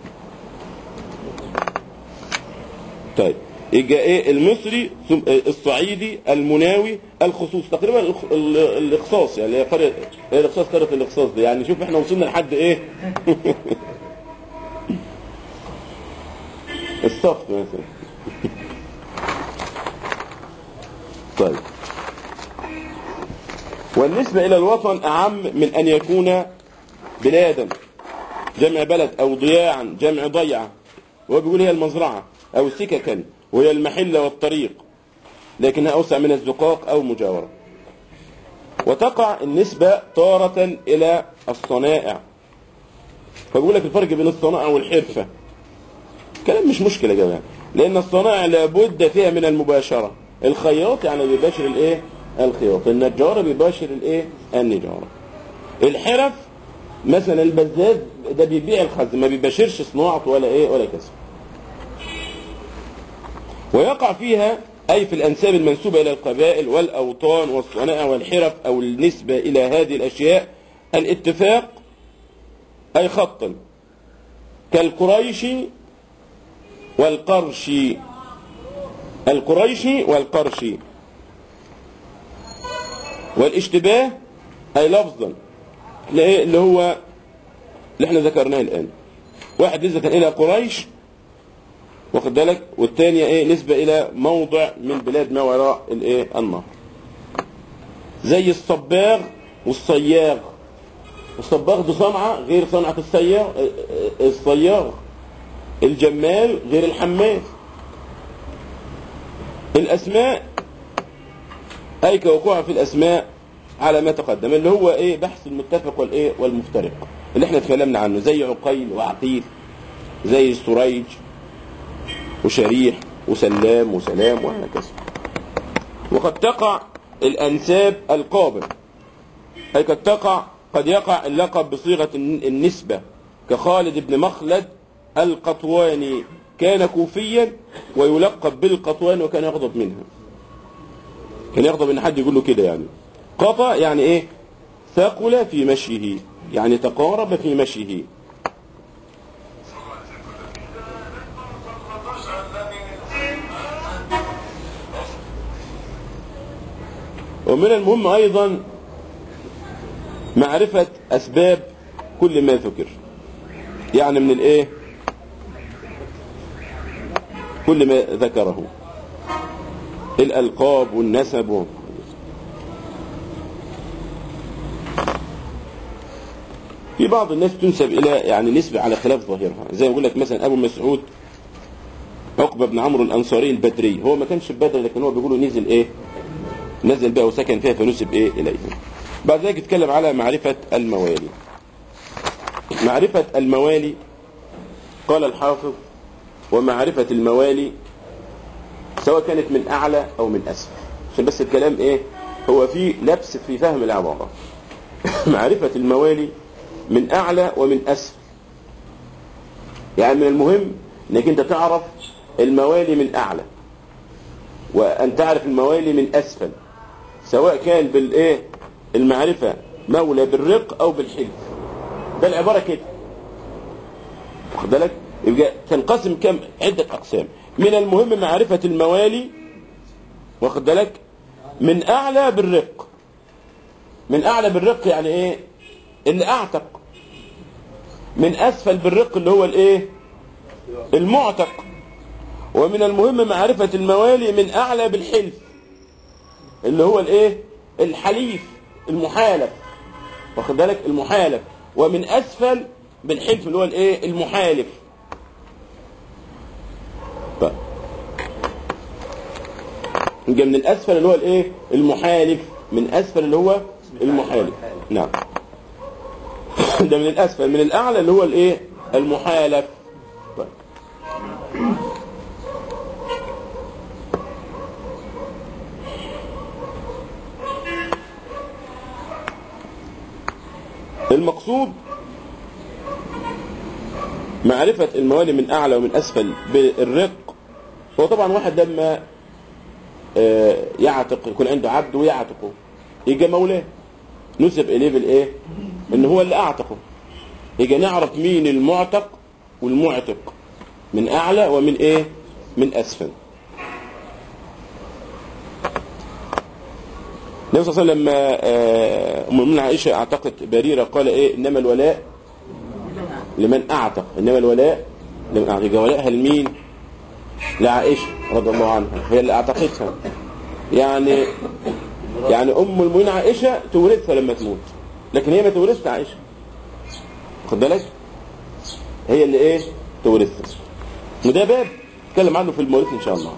طيب يبقى ايه المصري ثم آه، الصعيدي المناوي الخصوص تقريبا الإخ- ال- الاخصاص يعني هي قريه هي الاخصاص قريه الاخصاص دي يعني شوف احنا وصلنا لحد ايه الصف مثلا طيب والنسبة إلى الوطن أعم من أن يكون بلادا جمع بلد أو ضياعا جمع ضيعة وهو بيقول هي المزرعة أو سككا وهي المحلة والطريق لكنها أوسع من الزقاق أو مجاورة وتقع النسبة تارة إلى الصنائع فبيقول لك الفرق بين الصنائع والحرفة كلام مش مشكلة يا جماعة لأن الصنائع لابد فيها من المباشرة الخياط يعني بيباشر الايه الخياط النجار بيباشر الايه النجارة الحرف مثلا البزاز ده بيبيع الخز ما بيباشرش صناعته ولا ايه ولا كسب ويقع فيها أي في الأنساب المنسوبة إلى القبائل والأوطان والصنائع والحرف أو النسبة إلى هذه الأشياء الاتفاق أي خطا كالقريشي والقرشي القريشي والقرشي والاشتباه أي لفظا اللي إيه؟ اللي هو اللي احنا ذكرناه الآن واحد نسبة إلى قريش واخد بالك والثانية ايه نسبة الى موضع من بلاد ما وراء الايه النهر زي الصباغ والصياغ الصباغ دي صنعة غير صنعة الصياغ الصياغ الجمال غير الحمال الاسماء اي كوقوعها في الاسماء على ما تقدم اللي هو ايه بحث المتفق والايه والمفترق اللي احنا اتكلمنا عنه زي عقيل وعقيل زي سريج وشريح وسلام وسلام وهكذا وقد تقع الأنساب القابل أي قد تقع قد يقع اللقب بصيغة النسبة كخالد بن مخلد القطواني كان كوفيا ويلقب بالقطوان وكان يغضب منها كان يغضب ان حد يقول له كده يعني قطع يعني ايه ثقل في مشيه يعني تقارب في مشيه ومن المهم أيضا معرفة أسباب كل ما ذكر يعني من الإيه كل ما ذكره الألقاب والنسب و... في بعض الناس تنسب إلى يعني نسبة على خلاف ظاهرها زي ما يقول لك مثلا أبو مسعود عقبة بن عمرو الأنصاري البدري هو ما كانش في بدر لكن هو بيقولوا نزل إيه نزل بها وسكن فيها فنسب ايه اليه بعد ذلك اتكلم على معرفة الموالي معرفة الموالي قال الحافظ ومعرفة الموالي سواء كانت من اعلى او من اسفل عشان بس الكلام ايه هو في لبس في فهم العبارة معرفة الموالي من اعلى ومن اسفل يعني من المهم انك انت تعرف الموالي من اعلى وان تعرف الموالي من اسفل سواء كان بالايه المعرفه مولى بالرق او بالحلف ده العباره كده واخد بالك يبقى تنقسم كم عده اقسام من المهم معرفه الموالي واخد بالك من اعلى بالرق من اعلى بالرق يعني ايه اللي اعتق من اسفل بالرق اللي هو الايه المعتق ومن المهم معرفة الموالي من اعلى بالحلف اللي هو الايه الحليف المحالف واخد بالك المحالف ومن اسفل بالحلف اللي هو الايه المحالف طيب. يبقى من الاسفل اللي هو الايه المحالف من اسفل اللي هو المحالف نعم ده من الاسفل من الاعلى اللي هو الايه المحالف طيب. المقصود معرفة الموالي من أعلى ومن أسفل بالرق هو طبعا واحد لما آه، يعتق يكون عنده عبد ويعتقه يجي مولاه نسب إليه بالإيه؟ إن هو اللي أعتقه يجي نعرف مين المعتق والمعتق من أعلى ومن إيه؟ من أسفل النبي صلى الله عليه وسلم لما آه، ام المؤمنين عائشه اعتقت بريره قال ايه انما الولاء لمن اعتق انما الولاء لمن اعتق يبقى ولاءها لمين؟ لعائشه رضي الله عنها هي اللي اعتقتها يعني يعني ام المؤمنين عائشه تورثها لما تموت لكن هي ما تورثش عائشه خد بالك؟ هي اللي ايه؟ تورثها وده باب نتكلم عنه في المواريث ان شاء الله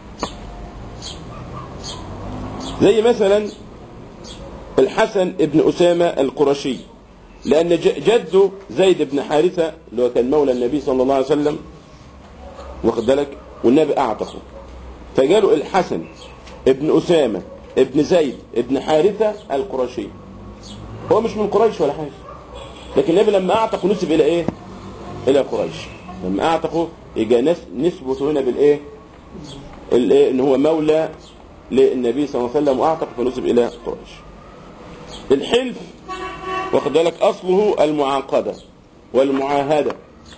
زي مثلا الحسن ابن أسامة القرشي لأن ج- جده زيد بن حارثة اللي هو كان مولى النبي صلى الله عليه وسلم واخد بالك والنبي أعتقه فقالوا الحسن ابن أسامة ابن زيد ابن حارثة القرشي هو مش من قريش ولا حاجة لكن النبي لما أعتقه نسب إلى إيه؟ إلى قريش لما أعتقه يجي نس- نسبته هنا بالإيه؟ الإيه؟ إن هو مولى للنبي صلى الله عليه وسلم واعتق فنسب الى قريش الحلف واخد بالك اصله المعاقده والمعاهده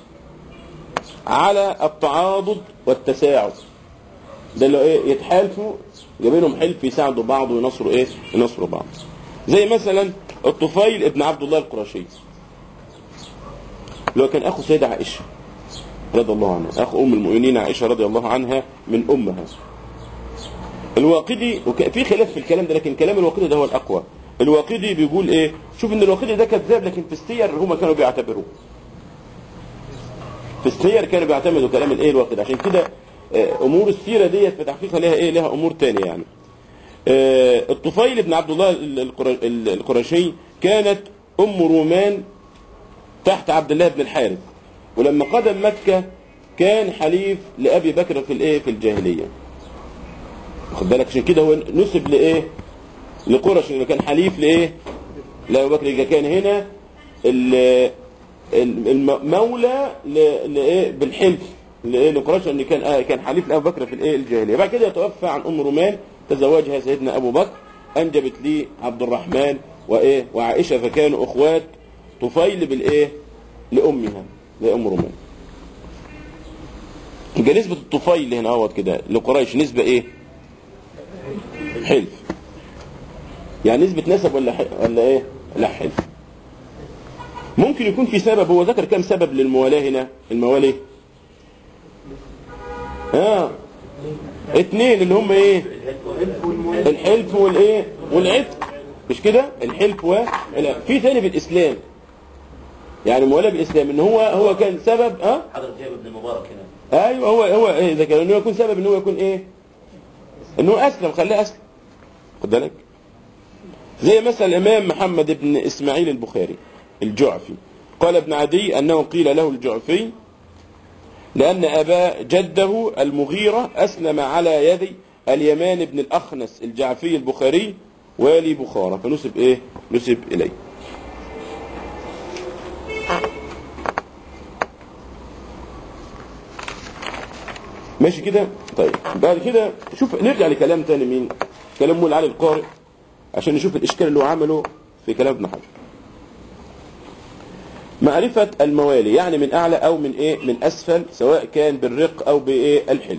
على التعاضد والتساعد ده اللي هو ايه يتحالفوا جايبينهم حلف يساعدوا بعض وينصروا ايه ينصروا بعض زي مثلا الطفيل ابن عبد الله القرشي اللي هو كان اخو سيدة عائشه رضي الله عنها اخو ام المؤمنين عائشه رضي الله عنها من امها الواقدي وك... في خلاف في الكلام ده لكن كلام الواقدي ده هو الاقوى الواقدي بيقول ايه شوف ان الواقدي ده كذاب لكن في السير هم كانوا بيعتبروه في السير كانوا بيعتمدوا كلام الايه الواقدي عشان كده آه، امور السيره ديت في تحقيقها لها ايه لها امور تانية يعني آه، الطفيل بن عبد الله القر- القرشي كانت ام رومان تحت عبد الله بن الحارث ولما قدم مكه كان حليف لابي بكر في الايه في الجاهليه واخد بالك عشان كده هو نسب لايه لقرش اللي كان حليف لايه لابو بكر يبقى كان هنا ال- ال- المولى ل- لايه بالحلف لايه لقريش ان كان آه كان حليف لابو بكر في الايه الجاهليه بعد كده يتوفى عن ام رومان تزوجها سيدنا ابو بكر انجبت لي عبد الرحمن وايه وعائشه فكانوا اخوات طفيل بالايه لامها لام رومان يبقى نسبه الطفيل هنا اهوت كده لقريش نسبه ايه حلف يعني نسبة نسب ولا ح... ولا ايه؟ لا حلف ممكن يكون في سبب هو ذكر كم سبب للموالاة هنا الموالي اه اتنين اللي هم ايه الحلف والايه والعتق مش كده الحلف و لا. في ثاني في الاسلام يعني موالاه بالاسلام ان هو هو كان سبب اه حضرتك جايب ابن المبارك هنا ايوه هو هو ايه ذكر انه يكون سبب ان هو يكون ايه انه اسلم خلاه اسلم خد بالك زي مثلا الامام محمد بن اسماعيل البخاري الجعفي قال ابن عدي انه قيل له الجعفي لان ابا جده المغيره اسلم على يد اليمان بن الاخنس الجعفي البخاري والي بخارى فنسب ايه نسب اليه ماشي كده طيب بعد كده شوف نرجع لكلام تاني مين كلام مول علي القارئ عشان نشوف الاشكال اللي هو عمله في كلام ابن حجر معرفة الموالي يعني من اعلى او من ايه من اسفل سواء كان بالرق او بايه الحلف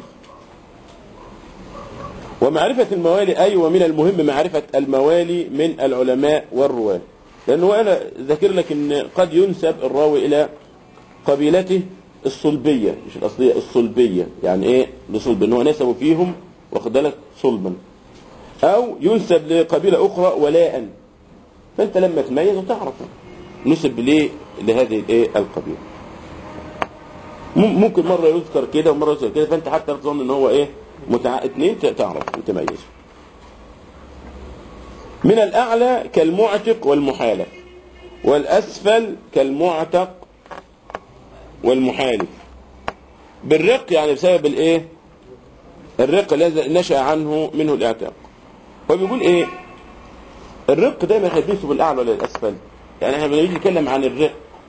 ومعرفة الموالي أي ومن المهم معرفة الموالي من العلماء والرواة لأنه أنا ذاكر لك أن قد ينسب الراوي إلى قبيلته الصلبية مش الأصلية الصلبية يعني إيه لصلب إن هو نسبوا فيهم واخد بالك صلبا أو ينسب لقبيلة أخرى ولاء فأنت لما تميز وتعرف نسب ليه لهذه الإيه القبيلة مم- ممكن مرة يذكر كده ومرة يذكر كده فأنت حتى تظن إن هو إيه متع... اتنين ت- تعرف وتميز من الأعلى كالمعتق والمحالف والأسفل كالمعتق والمحالف بالرق يعني بسبب الايه الرق الذي نشأ عنه منه الاعتاق فبيقول ايه الرق دايما هيدرسه بالاعلى ولا الاسفل يعني احنا بنيجي نتكلم عن الرق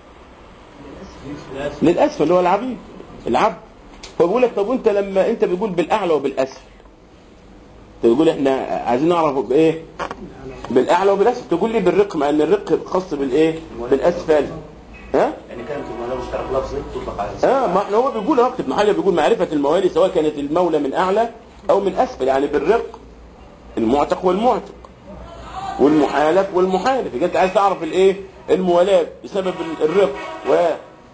للاسفل اللي هو العبيد العبد فبيقول لك طب وانت لما انت بتقول بالاعلى وبالاسفل تقول احنا عايزين نعرف بايه بالاعلى وبالاسفل تقول لي بالرق مع ان الرق خاص بالايه بالاسفل ها يعني كانت المولى مشترك لفظي تطلق على اه ما احنا هو بيقول وقت ابن حجر بيقول معرفة الموالي سواء كانت المولى من اعلى او من اسفل يعني بالرق المعتق والمعتق والمحالف والمحالف يبقى انت عايز تعرف الايه الموالاة بسبب الرق و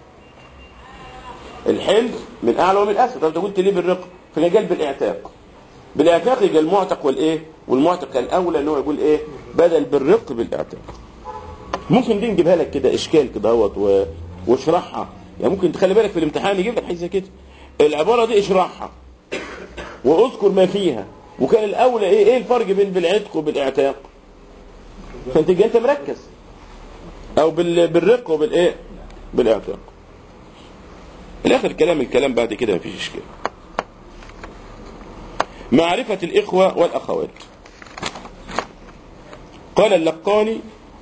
الحلف من اعلى ومن اسفل طب انت قلت ليه بالرق فقال بالاعتاق بالاعتاق يبقى المعتق والايه والمعتق كان اولى ان هو يقول ايه بدل بالرق بالاعتاق ممكن دي نجيبها لك كده اشكال كده اهوت و- واشرحها يعني ممكن تخلي بالك في الامتحان يجيب لك حاجه زي كده العباره دي اشرحها واذكر ما فيها وكان الاولى ايه ايه الفرق بين بالعتق وبالاعتاق عشان تبقى انت مركز او بال- بالرق وبالايه بالاعتاق الاخر كلام الكلام بعد كده مفيش اشكال معرفه الاخوه والاخوات قال اللقاني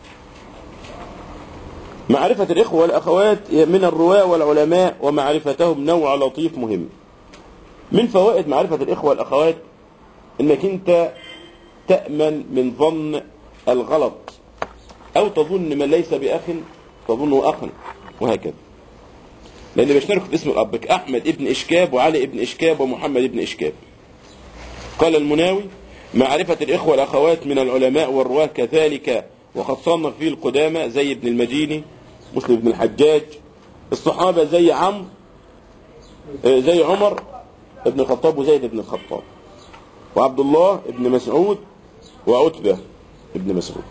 معرفة الإخوة والأخوات من الرواة والعلماء ومعرفتهم نوع لطيف مهم من فوائد معرفة الإخوة والأخوات إنك أنت تأمن من ظن الغلط أو تظن من ليس بأخ تظنه أخا وهكذا لأن بيشترك في اسم الأب أحمد ابن إشكاب وعلي ابن إشكاب ومحمد ابن إشكاب قال المناوي معرفة الإخوة والأخوات من العلماء والرواة كذلك وقد صنف فيه القدامى زي ابن المديني مسلم بن الحجاج الصحابة زي عمرو آه، زي عمر ابن الخطاب وزيد بن الخطاب وعبد الله ابن مسعود وعتبة ابن مسعود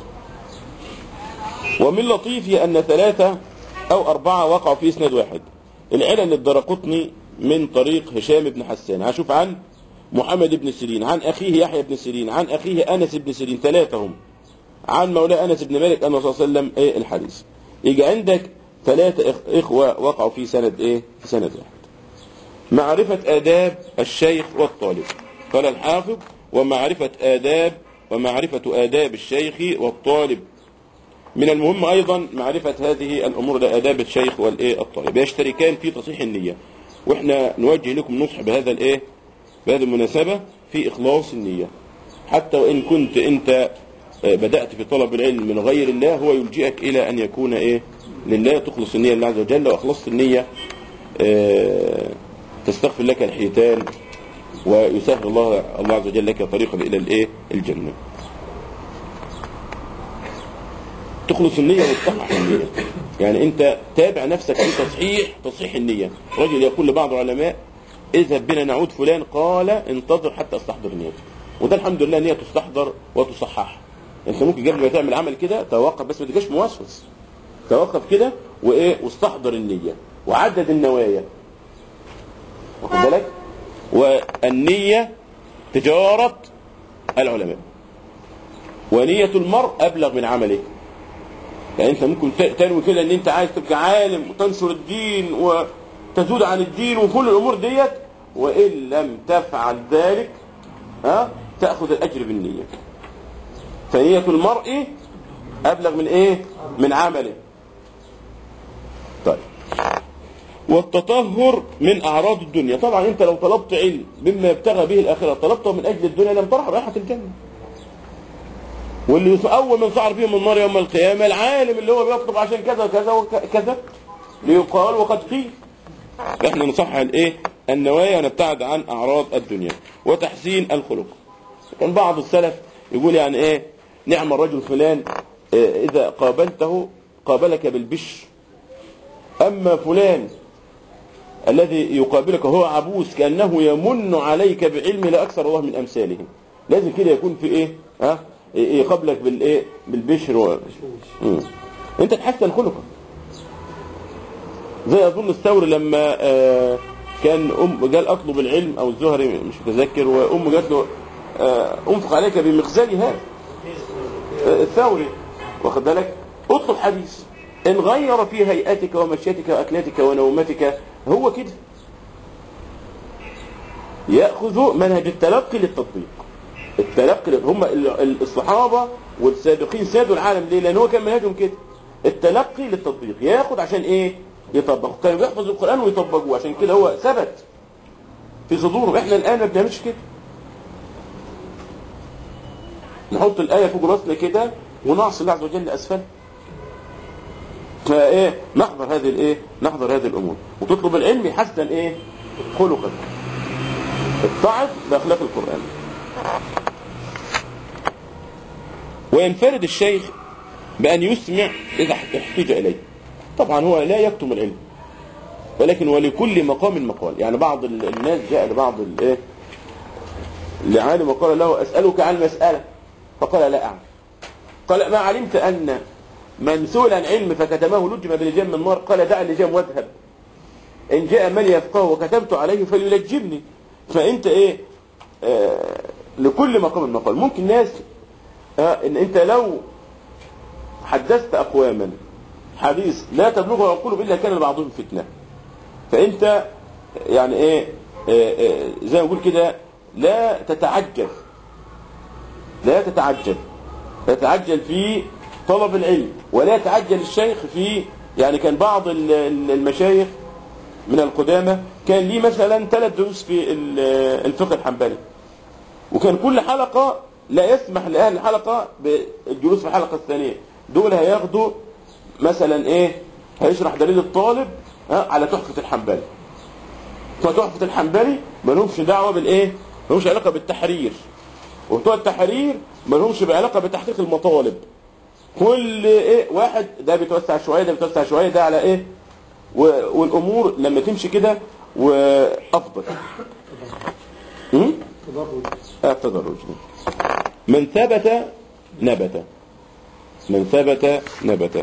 ومن لطيفه أن ثلاثة أو أربعة وقعوا في إسناد واحد العلل الدرقطني من طريق هشام بن حسان هشوف عن محمد بن سيرين عن أخيه يحيى بن سيرين عن أخيه أنس بن سيرين ثلاثة هم عن مولاه أنس بن مالك أن الرسول صلى الله عليه وسلم إيه الحديث يجي عندك ثلاثة إخ- إخوة وقعوا في سند إيه في سند واحد معرفة آداب الشيخ والطالب قال الحافظ ومعرفة آداب ومعرفة آداب الشيخ والطالب من المهم أيضا معرفة هذه الأمور لآداب الشيخ والإيه الطالب يشتركان في تصحيح النية وإحنا نوجه لكم نصح بهذا الإيه بهذه المناسبة في إخلاص النية حتى وإن كنت أنت آه، بدأت في طلب العلم من غير الله هو يلجئك إلى أن يكون إيه لله تخلص النية لله عز وجل وأخلصت النية آه، تستغفر لك الحيتان ويسهل الله الله عز وجل لك طريقا إلى الإيه الجنة تخلص النية وتصحح النية يعني أنت تابع نفسك في تصحيح تصحيح النية رجل يقول لبعض العلماء اذهب بنا نعود فلان قال انتظر حتى استحضر نيتي وده الحمد لله نية تستحضر وتصحح انت ممكن قبل ما تعمل عمل كده توقف بس ما تبقاش موسوس توقف كده وايه واستحضر النية وعدد النوايا واخد بالك والنية تجارة العلماء ونية المرء أبلغ من عمله يعني انت ممكن ت- تنوي كده ان انت عايز تبقى عالم وتنشر الدين وتزود عن الدين وكل الامور ديت وان لم تفعل ذلك ها تاخذ الاجر بالنيه فنيه المرء ابلغ من ايه من عمله طيب والتطهر من اعراض الدنيا طبعا انت لو طلبت علم مما يبتغى به الاخره طلبته من اجل الدنيا لم ترح رائحه الجنه واللي يس- اول من سعر فيهم النار يوم القيامه العالم اللي هو بيطلب عشان كذا وكذا وكذا ليقال وقد قيل احنا نصحح الايه النوايا ونبتعد عن اعراض الدنيا وتحسين الخلق كان بعض السلف يقول يعني ايه نعم الرجل فلان آه، اذا قابلته قابلك بالبشر اما فلان الذي يقابلك هو عبوس كانه يمن عليك بعلم لا اكثر الله من امثاله لازم كده يكون في ايه ها يقابلك بالايه بالبشر و... مم. انت تحسن خلقك زي اظن الثوري لما آه، كان ام قال اطلب العلم او الزهري مش متذكر وام قالت له آه، انفق عليك بمخزني هذا آه، الثوري واخد بالك اطلب حديث ان غير في هيئتك ومشيتك واكلتك ونومتك هو كده ياخذ منهج التلقي للتطبيق التلقي هم ال- ال- الصحابه والسابقين سادوا العالم ليه لان هو كان منهجهم كده التلقي للتطبيق ياخد عشان ايه يطبق كانوا بيحفظوا القران ويطبقوه عشان كده هو ثبت في صدورهم احنا الان ما بنعملش كده نحط الايه فوق راسنا كده ونعصي الله عز وجل اسفل فايه نحضر هذه الايه نحضر هذه الامور وتطلب العلم يحسن ايه خلقك اتعظ باخلاق القران وينفرد الشيخ بأن يسمع إذا احتاج إليه طبعا هو لا يكتم العلم ولكن ولكل مقام مقال يعني بعض ال- الناس جاء لبعض الايه لعالم وقال له أسألك عن مسألة فقال لا أعلم قال ما علمت أن من سئل عن علم فكتمه لجم بلجام من النار قال دع اللجام واذهب إن جاء من يفقه وكتبت عليه فليلجمني فأنت إيه آه لكل مقام مقال ممكن ناس آه إن أنت لو حدثت أقواما حديث لا تبلغه عقولهم إلا كان لبعضهم فتنة فأنت يعني إيه آه آه زي ما بقول كده لا تتعجل لا تتعجل تتعجل في طلب العلم ولا يتعجل الشيخ في يعني كان بعض ال- ال- المشايخ من القدامى كان ليه مثلا ثلاث دروس في ال- الفقه الحنبلي وكان كل حلقة لا يسمح لأهل الحلقة بالجلوس في الحلقة الثانية دول هياخدوا مثلا ايه هيشرح دليل الطالب ها على تحفة الحنبلي فتحفة الحنبلي ما لهمش دعوة بالايه ما لهمش علاقة بالتحرير وبتوع التحرير ما لهمش علاقة بتحقيق المطالب كل ايه واحد ده بيتوسع شوية ده بيتوسع شوية ده على ايه و- والامور لما تمشي كده وافضل هم؟ آه، التدرج من ثبت نبت من ثبت نبت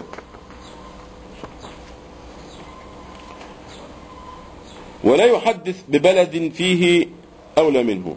ولا يحدث ببلد فيه أولى منه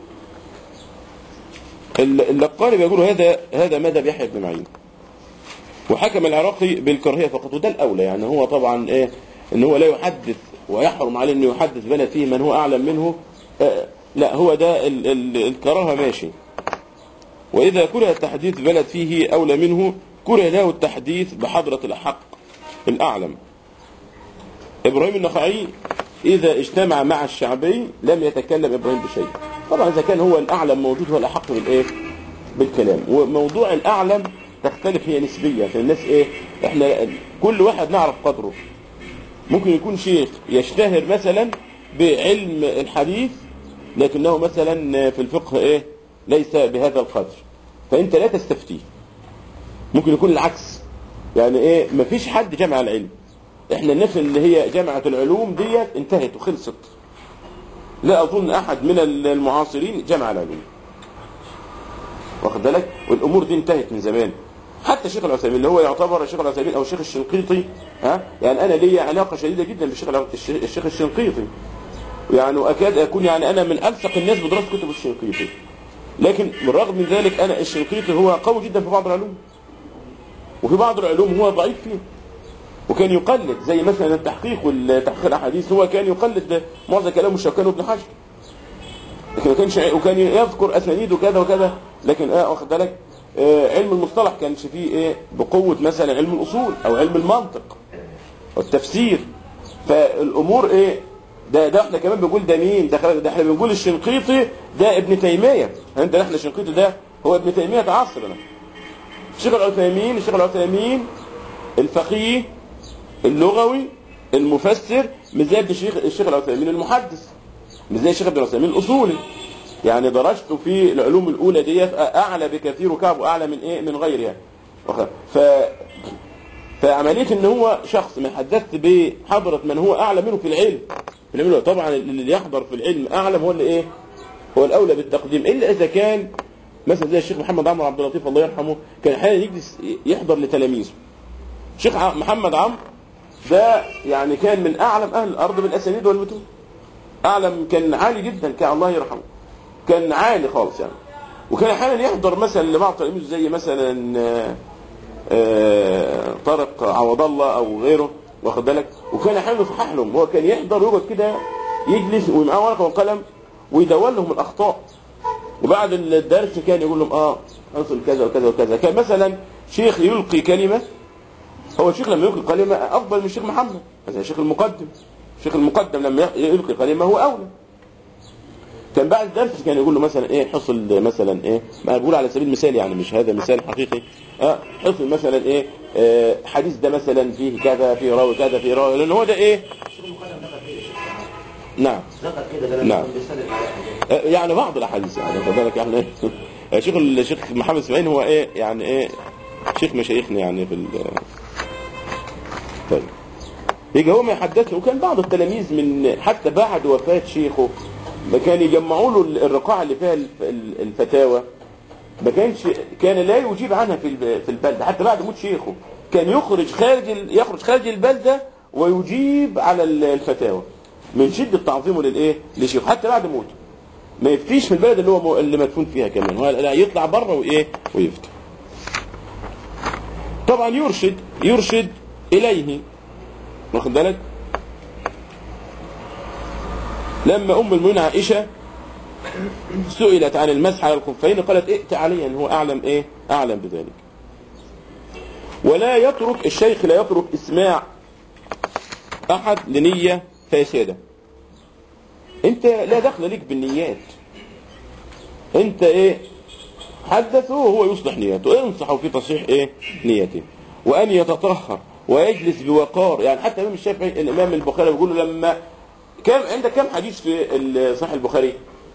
اللقاني بيقول هذا هذا مذهب يحيى بن معين وحكم العراقي بالكراهيه فقط وده الاولى يعني هو طبعا ايه ان هو لا يحدث ويحرم عليه انه يحدث بلد فيه من هو اعلم منه آه لا هو ده ال ال الكراهه ماشي واذا كره التحديث بلد فيه اولى منه كره له التحديث بحضره الاحق الاعلم ابراهيم النخعي اذا اجتمع مع الشعبي لم يتكلم ابراهيم بشيء طبعا اذا كان هو الاعلم موجود هو الاحق بالايه بالكلام وموضوع الاعلم تختلف هي نسبيه عشان الناس ايه احنا كل واحد نعرف قدره ممكن يكون شيخ يشتهر مثلا بعلم الحديث لكنه مثلا في الفقه ايه ليس بهذا القدر فانت لا تستفتيه ممكن يكون العكس يعني ايه مفيش حد جمع العلم احنا الناس اللي هي جامعة العلوم ديت انتهت وخلصت لا اظن احد من المعاصرين جمع العلوم واخد بالك والامور دي انتهت من زمان حتى الشيخ العثيمين اللي هو يعتبر الشيخ العثيمين او الشيخ الشنقيطي ها يعني انا لي علاقه شديده جدا بالشيخ الع- الش- الشيخ الشنقيطي يعني واكاد اكون يعني انا من الصق الناس بدراسه كتب الشنقيطي لكن بالرغم من ذلك انا الشنقيطي هو قوي جدا في بعض العلوم وفي بعض العلوم هو ضعيف فيه وكان يقلد زي مثلا التحقيق والتحقيق الاحاديث هو كان يقلد معظم كلام الشوكاني وابن حجر لكن ما كانش وكان يذكر اسانيد وكذا وكذا لكن اه واخد بالك آه علم المصطلح كانش فيه ايه بقوه مثلا علم الاصول او علم المنطق والتفسير فالامور ايه ده ده احنا كمان بنقول ده مين ده, ده احنا بنقول الشنقيطي ده ابن تيميه انت احنا الشنقيطي ده هو ابن تيميه عصرنا الشيخ العثيمين الشيخ العثيمين الفقيه اللغوي المفسر مش زي ابن الشيخ الشيخ العثيمين المحدث مش زي الشيخ ابن العثيمين الاصولي يعني درجته في العلوم الاولى ديت اعلى بكثير وكعب واعلى من ايه من غيرها ف فعمليه ان هو شخص من حدثت بحضره من هو اعلى منه في العلم في العلم طبعا اللي يحضر في العلم اعلم هو اللي ايه هو الاولى بالتقديم الا اذا كان مثلا زي الشيخ محمد عمرو عبد اللطيف الله يرحمه كان احيانا يجلس يحضر لتلاميذه الشيخ محمد عمرو ده يعني كان من اعلم اهل الارض بالاسانيد والمتون اعلم كان عالي جدا كان الله يرحمه كان عالي خالص يعني وكان احيانا يحضر مثلا لبعض تلاميذه زي مثلا آآ آآ طارق عوض الله او غيره واخد بالك وكان احيانا يصحح لهم هو كان يحضر ويقعد كده يجلس ومعاه ورقه وقلم ويدون لهم الاخطاء وبعد الدرس كان يقول لهم اه حصل كذا وكذا وكذا كان مثلا شيخ يلقي كلمه هو الشيخ لما يلقي كلمه افضل من الشيخ محمد مثلا الشيخ المقدم الشيخ المقدم لما يلقي كلمه هو اولى كان بعد الدرس كان يقول له مثلا ايه حصل مثلا ايه ما بقول على سبيل المثال يعني مش هذا مثال حقيقي اه حصل مثلا ايه آه حديث ده مثلا فيه كذا فيه راوي كذا فيه راوي لان هو ده ايه الشيخ المقدم ذكر كده يا شيخ نعم ذكر كده ده نعم. لما كان بيسلم على حاجات آه يعني بعض الاحاديث يعني خد بالك يعني إيه؟ شيخ الشيخ محمد اسماعيل هو ايه يعني ايه شيخ مشايخنا يعني في ال طيب يجي هو ما يحدثنا وكان بعض التلاميذ من حتى بعد وفاة شيخه ما كان يجمعوا له الرقاعة اللي فيها الف- ال- الفتاوى ما كانش كان لا يجيب عنها في الب- في البلدة حتى بعد موت شيخه كان يخرج خارج ال- يخرج خارج البلدة ويجيب على ال- الفتاوى من شدة تعظيمه للايه لشيخه حتى بعد موته ما يفتيش في البلد اللي هو مو- اللي مدفون فيها كمان هو لا يطلع بره وايه ويفتي طبعا يرشد يرشد اليه واخد بالك لما ام المؤمنين عائشه سئلت عن المسح على الخفين قالت ائت علي ان هو اعلم ايه اعلم بذلك ولا يترك الشيخ لا يترك اسماع احد لنيه فاسده انت لا دخل لك بالنيات انت ايه حدثه وهو يصلح نيته انصحه في تصحيح ايه نيته وان يتطهر ويجلس بوقار يعني حتى الامام الشافعي الامام البخاري بيقول له لما كم عندك كم حديث في ال- صحيح البخاري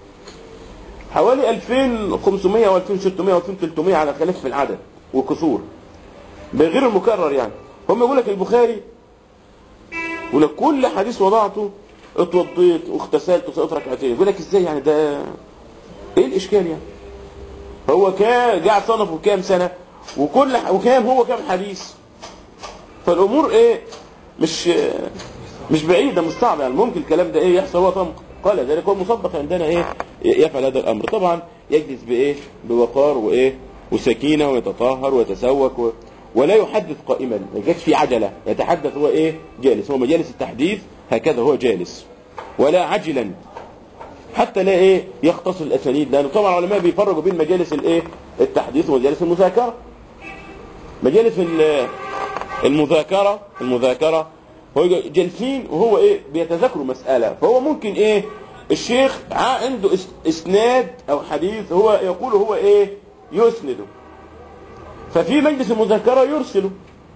حوالي 2500 و 2600 و 2300 على خلاف في العدد والكسور بغير المكرر يعني هم يقول لك البخاري يقول لك كل حديث وضعته اتوضيت واغتسلت وصليت ركعتين يقول لك ازاي يعني ده ايه الاشكال يعني هو كان قاعد صنفه كام سنه وكل ح- وكام هو كام حديث فالامور ايه مش مش بعيده مش صعبه يعني ممكن الكلام ده ايه يحصل هو طبعا قال ذلك هو مصدق عندنا ايه يفعل هذا الامر طبعا يجلس بايه بوقار وايه وسكينه ويتطهر ويتسوك و... ولا يحدث قائما ما يجيش في عجله يتحدث هو ايه جالس هو مجالس التحديث هكذا هو جالس ولا عجلا حتى لا ايه يختصر الاسانيد لانه طبعا العلماء بيفرقوا بين مجالس الايه التحديث ومجالس المذاكره مجالس ال- المذاكره المذاكره هو جالسين وهو ايه بيتذاكروا مساله فهو ممكن ايه الشيخ ع- عنده إس- اسناد او حديث هو يقول هو ايه يسنده ففي مجلس المذاكره يرسله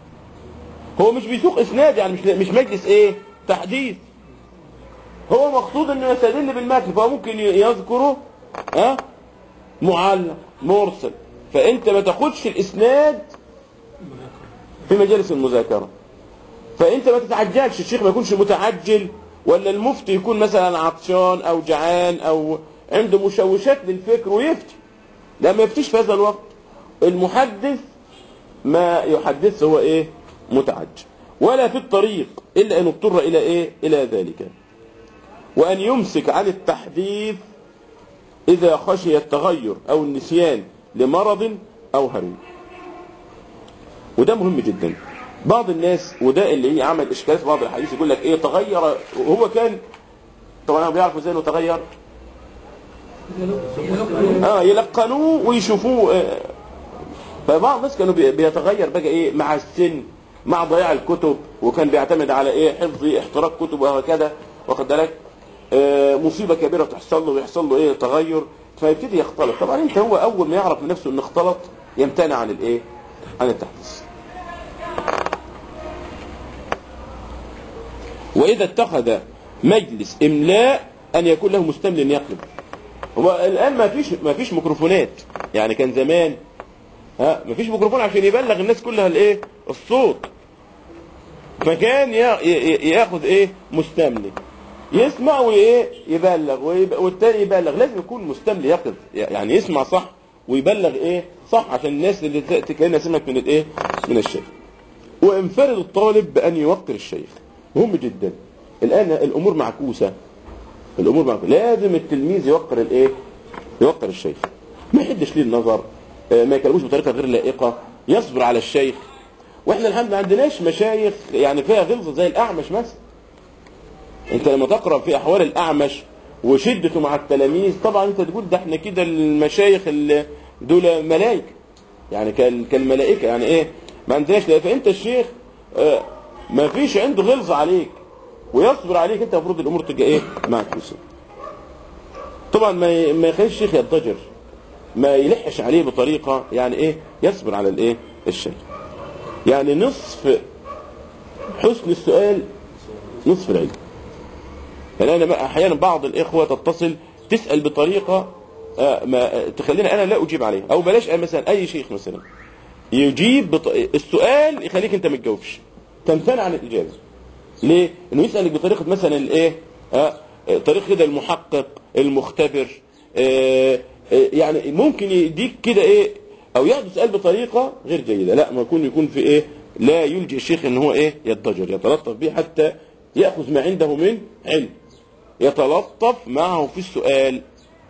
هو مش بيسوق اسناد يعني مش مش مجلس ايه تحديث هو مقصود انه يستدل بالمتن فهو ممكن ي- يذكره ها معلق مرسل فانت ما تاخدش الاسناد في مجالس المذاكره فانت ما تتعجلش الشيخ ما يكونش متعجل ولا المفتي يكون مثلا عطشان او جعان او عنده مشوشات للفكر ويفتي لا ما يفتيش في هذا الوقت المحدث ما يحدث هو ايه متعجل ولا في الطريق الا ان اضطر الى ايه الى ذلك وأن يمسك عن التحديث إذا خشي التغير أو النسيان لمرض أو هرم وده مهم جدا بعض الناس وده اللي هي عمل إشكال في بعض الحديث يقول لك إيه تغير وهو كان طبعا بيعرفوا ازاي انه تغير اه يلقنوه ويشوفوه آه. فبعض الناس كانوا بي- بيتغير بقى ايه مع السن مع ضياع الكتب وكان بيعتمد على ايه حفظ احتراق كتب وهكذا واخد بالك آه، مصيبه كبيره تحصل له ويحصل له ايه تغير فيبتدي يختلط طبعا انت هو اول ما يعرف من نفسه انه اختلط يمتنع عن الايه عن التحديث واذا اتخذ مجلس املاء ان يكون له مستمل يقلب هو الان ما فيش ما فيش ميكروفونات يعني كان زمان ها ما فيش ميكروفون عشان يبلغ الناس كلها الايه الصوت فكان يا- ي- ياخذ ايه مستملي يسمع وايه يبلغ ويب- والتاني يبلغ لازم يكون مستملي يقظ يعني يسمع صح ويبلغ ايه صح عشان الناس اللي ت- كانها سمعت من الايه من الشيخ وانفرد الطالب بان يوقر الشيخ مهم جدا الان الامور معكوسه الامور معكوسه لازم التلميذ يوقر الايه يوقر الشيخ ما يحدش ليه النظر آه، ما يكلموش بطريقه غير لائقه يصبر على الشيخ واحنا الحمد ما عندناش مشايخ يعني فيها غلظه زي الاعمش مثلا انت لما تقرا في احوال الاعمش وشدته مع التلاميذ طبعا انت تقول ده احنا كده المشايخ اللي دول ملائكه يعني كال- كالملائكه يعني ايه ما عندناش لا فانت الشيخ آه، ما فيش عنده غلظه عليك ويصبر عليك انت المفروض الامور تبقى ايه معكوسه طبعا ما ي- ما يخليش الشيخ يضطجر ما يلحش عليه بطريقه يعني ايه يصبر على الايه الشيء يعني نصف حسن السؤال نصف العلم يعني انا ما- احيانا بعض الاخوه تتصل تسال بطريقه آه، ما تخليني انا لا اجيب عليها او بلاش أنا مثلا اي شيخ مثلا يجيب بط... السؤال يخليك انت ما تجاوبش تمتنع عن الاجابه ليه؟ انه يسالك بطريقه مثلا الايه؟ آه آه، طريقه كده المحقق المختبر آه آه يعني ممكن يديك كده ايه او ياخد سؤال بطريقه غير جيده لا ما يكون يكون في ايه؟ لا يلجئ الشيخ ان هو ايه؟ يضجر يتلطف به حتى ياخذ ما عنده من علم يتلطف معه في السؤال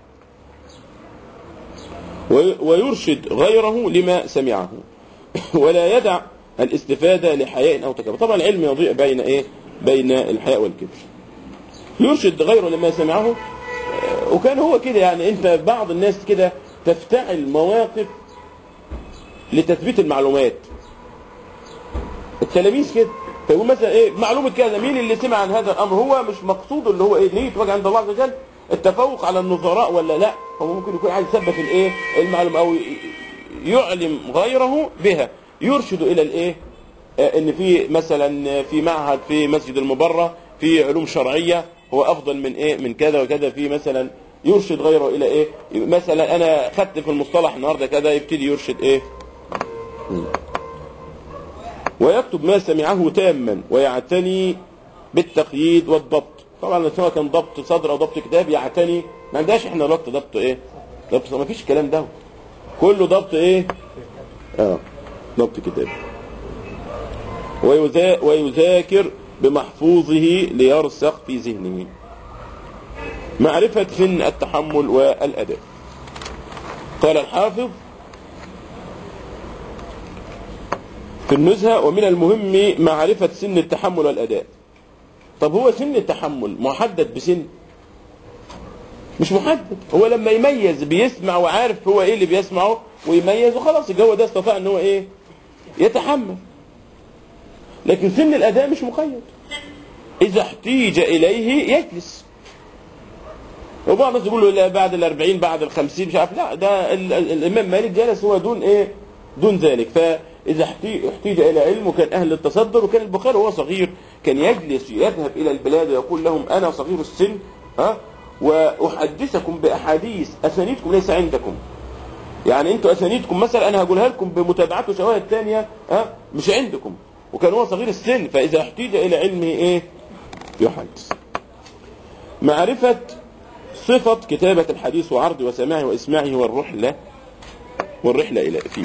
وي- ويرشد غيره لما سمعه ولا يدع الاستفادة لحياء أو تكبر طبعا العلم يضيع بين إيه بين الحياء والكبر يرشد غيره لما سمعه آه، وكان هو كده يعني انت بعض الناس كده تفتعل مواقف لتثبيت المعلومات التلاميذ كده فيقول مثلا ايه معلومه كذا مين اللي سمع عن هذا الامر هو مش مقصود اللي هو ايه نيه وجه عند الله عز وجل التفوق على النظراء ولا لا هو ممكن يكون عايز يثبت الايه المعلومه او ي- يعلم غيره بها يرشد الى الايه آه، ان في مثلا في معهد في مسجد المبرة في علوم شرعيه هو افضل من ايه من كذا وكذا في مثلا يرشد غيره الى ايه مثلا انا خدت في المصطلح النهارده كذا يبتدي يرشد ايه ويكتب ما سمعه تاما ويعتني بالتقييد والضبط طبعا سواء كان ضبط صدر او ضبط كتاب يعتني ما عندهاش احنا ضبط ضبط ايه ضبط ما فيش الكلام ده كله ضبط ايه اه ضبط كتاب ويذا ويذاكر بمحفوظه ليرسخ في ذهنه معرفة فن التحمل والأداء قال الحافظ في النزهة ومن المهم معرفة سن التحمل والأداء طب هو سن التحمل محدد بسن مش محدد هو لما يميز بيسمع وعارف هو ايه اللي بيسمعه ويميز وخلاص الجو ده استطاع ان هو ايه يتحمل لكن سن الأداء مش مقيد إذا احتيج إليه يجلس وبعض الناس يقولوا لا بعد الأربعين بعد الخمسين مش عارف لا ده ال- ال- الإمام مالك جلس هو دون إيه دون ذلك فإذا احتي- احتيج إلى علم وكان أهل التصدر وكان البخاري وهو صغير كان يجلس يذهب إلى البلاد ويقول لهم أنا صغير السن ها وأحدثكم بأحاديث أسانيدكم ليس عندكم يعني انتوا اسانيدكم مثلا انا هقولها لكم بمتابعات وشواهد ثانيه ها مش عندكم وكان هو صغير السن فاذا احتيج الى علمه ايه يحدث معرفه صفه كتابه الحديث وعرض وسماعه واسماعه والرحله والرحله الى فيه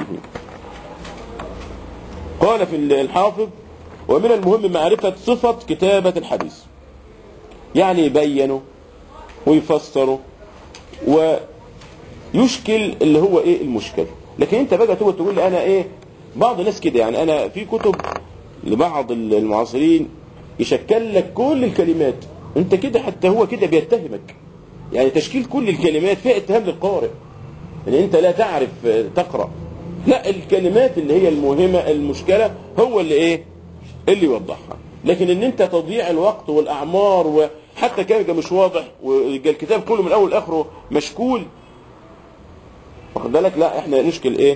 قال في الحافظ ومن المهم معرفه صفه كتابه الحديث يعني يبينه ويفسره و يشكل اللي هو ايه المشكل لكن انت بقى تقول تقول لي انا ايه بعض الناس كده يعني انا في كتب لبعض المعاصرين يشكل لك كل الكلمات انت كده حتى هو كده بيتهمك يعني تشكيل كل الكلمات فيها اتهام للقارئ ان انت لا تعرف آه، تقرا لا الكلمات اللي هي المهمه المشكله هو اللي ايه اللي يوضحها لكن ان انت تضييع الوقت والاعمار وحتى كان يبقى مش واضح ويبقى الكتاب كله من اول لاخره مشكول واخد بالك لا احنا نشكل ايه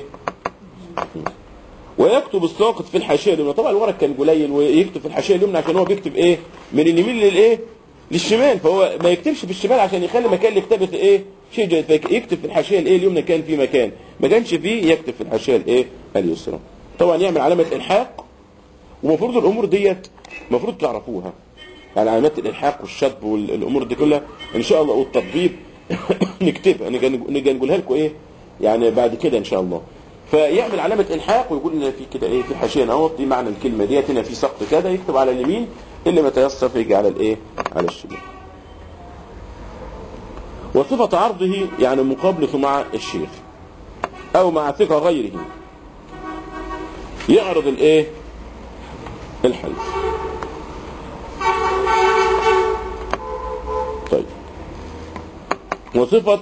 ويكتب الساقط في الحاشيه اليمنى طبعا الورق كان قليل ويكتب في الحاشيه اليمنى عشان هو بيكتب ايه من اليمين للايه للشمال فهو ما يكتبش في الشمال عشان يخلي مكان لكتابه ايه شيء جيد فيكتب في الحاشيه الايه اليمنى كان في مكان ما كانش فيه يكتب في الحاشيه الايه اليسرى طبعا يعمل علامه الحاق ومفروض الامور ديت المفروض تعرفوها يعني علامات الالحاق والشطب والامور دي كلها ان شاء الله والتطبيق نكتبها نجي نجي نقولها لكم ايه يعني بعد كده ان شاء الله فيعمل علامه الحاق ويقول لنا في كده ايه في حاشيه اهوت دي معنى الكلمه ديت هنا في سقط كده يكتب على اليمين اللي ما تيسر فيجي على الايه على الشمال وصفه عرضه يعني مقابلته مع الشيخ او مع ثقه غيره يعرض الايه الحديث طيب وصفة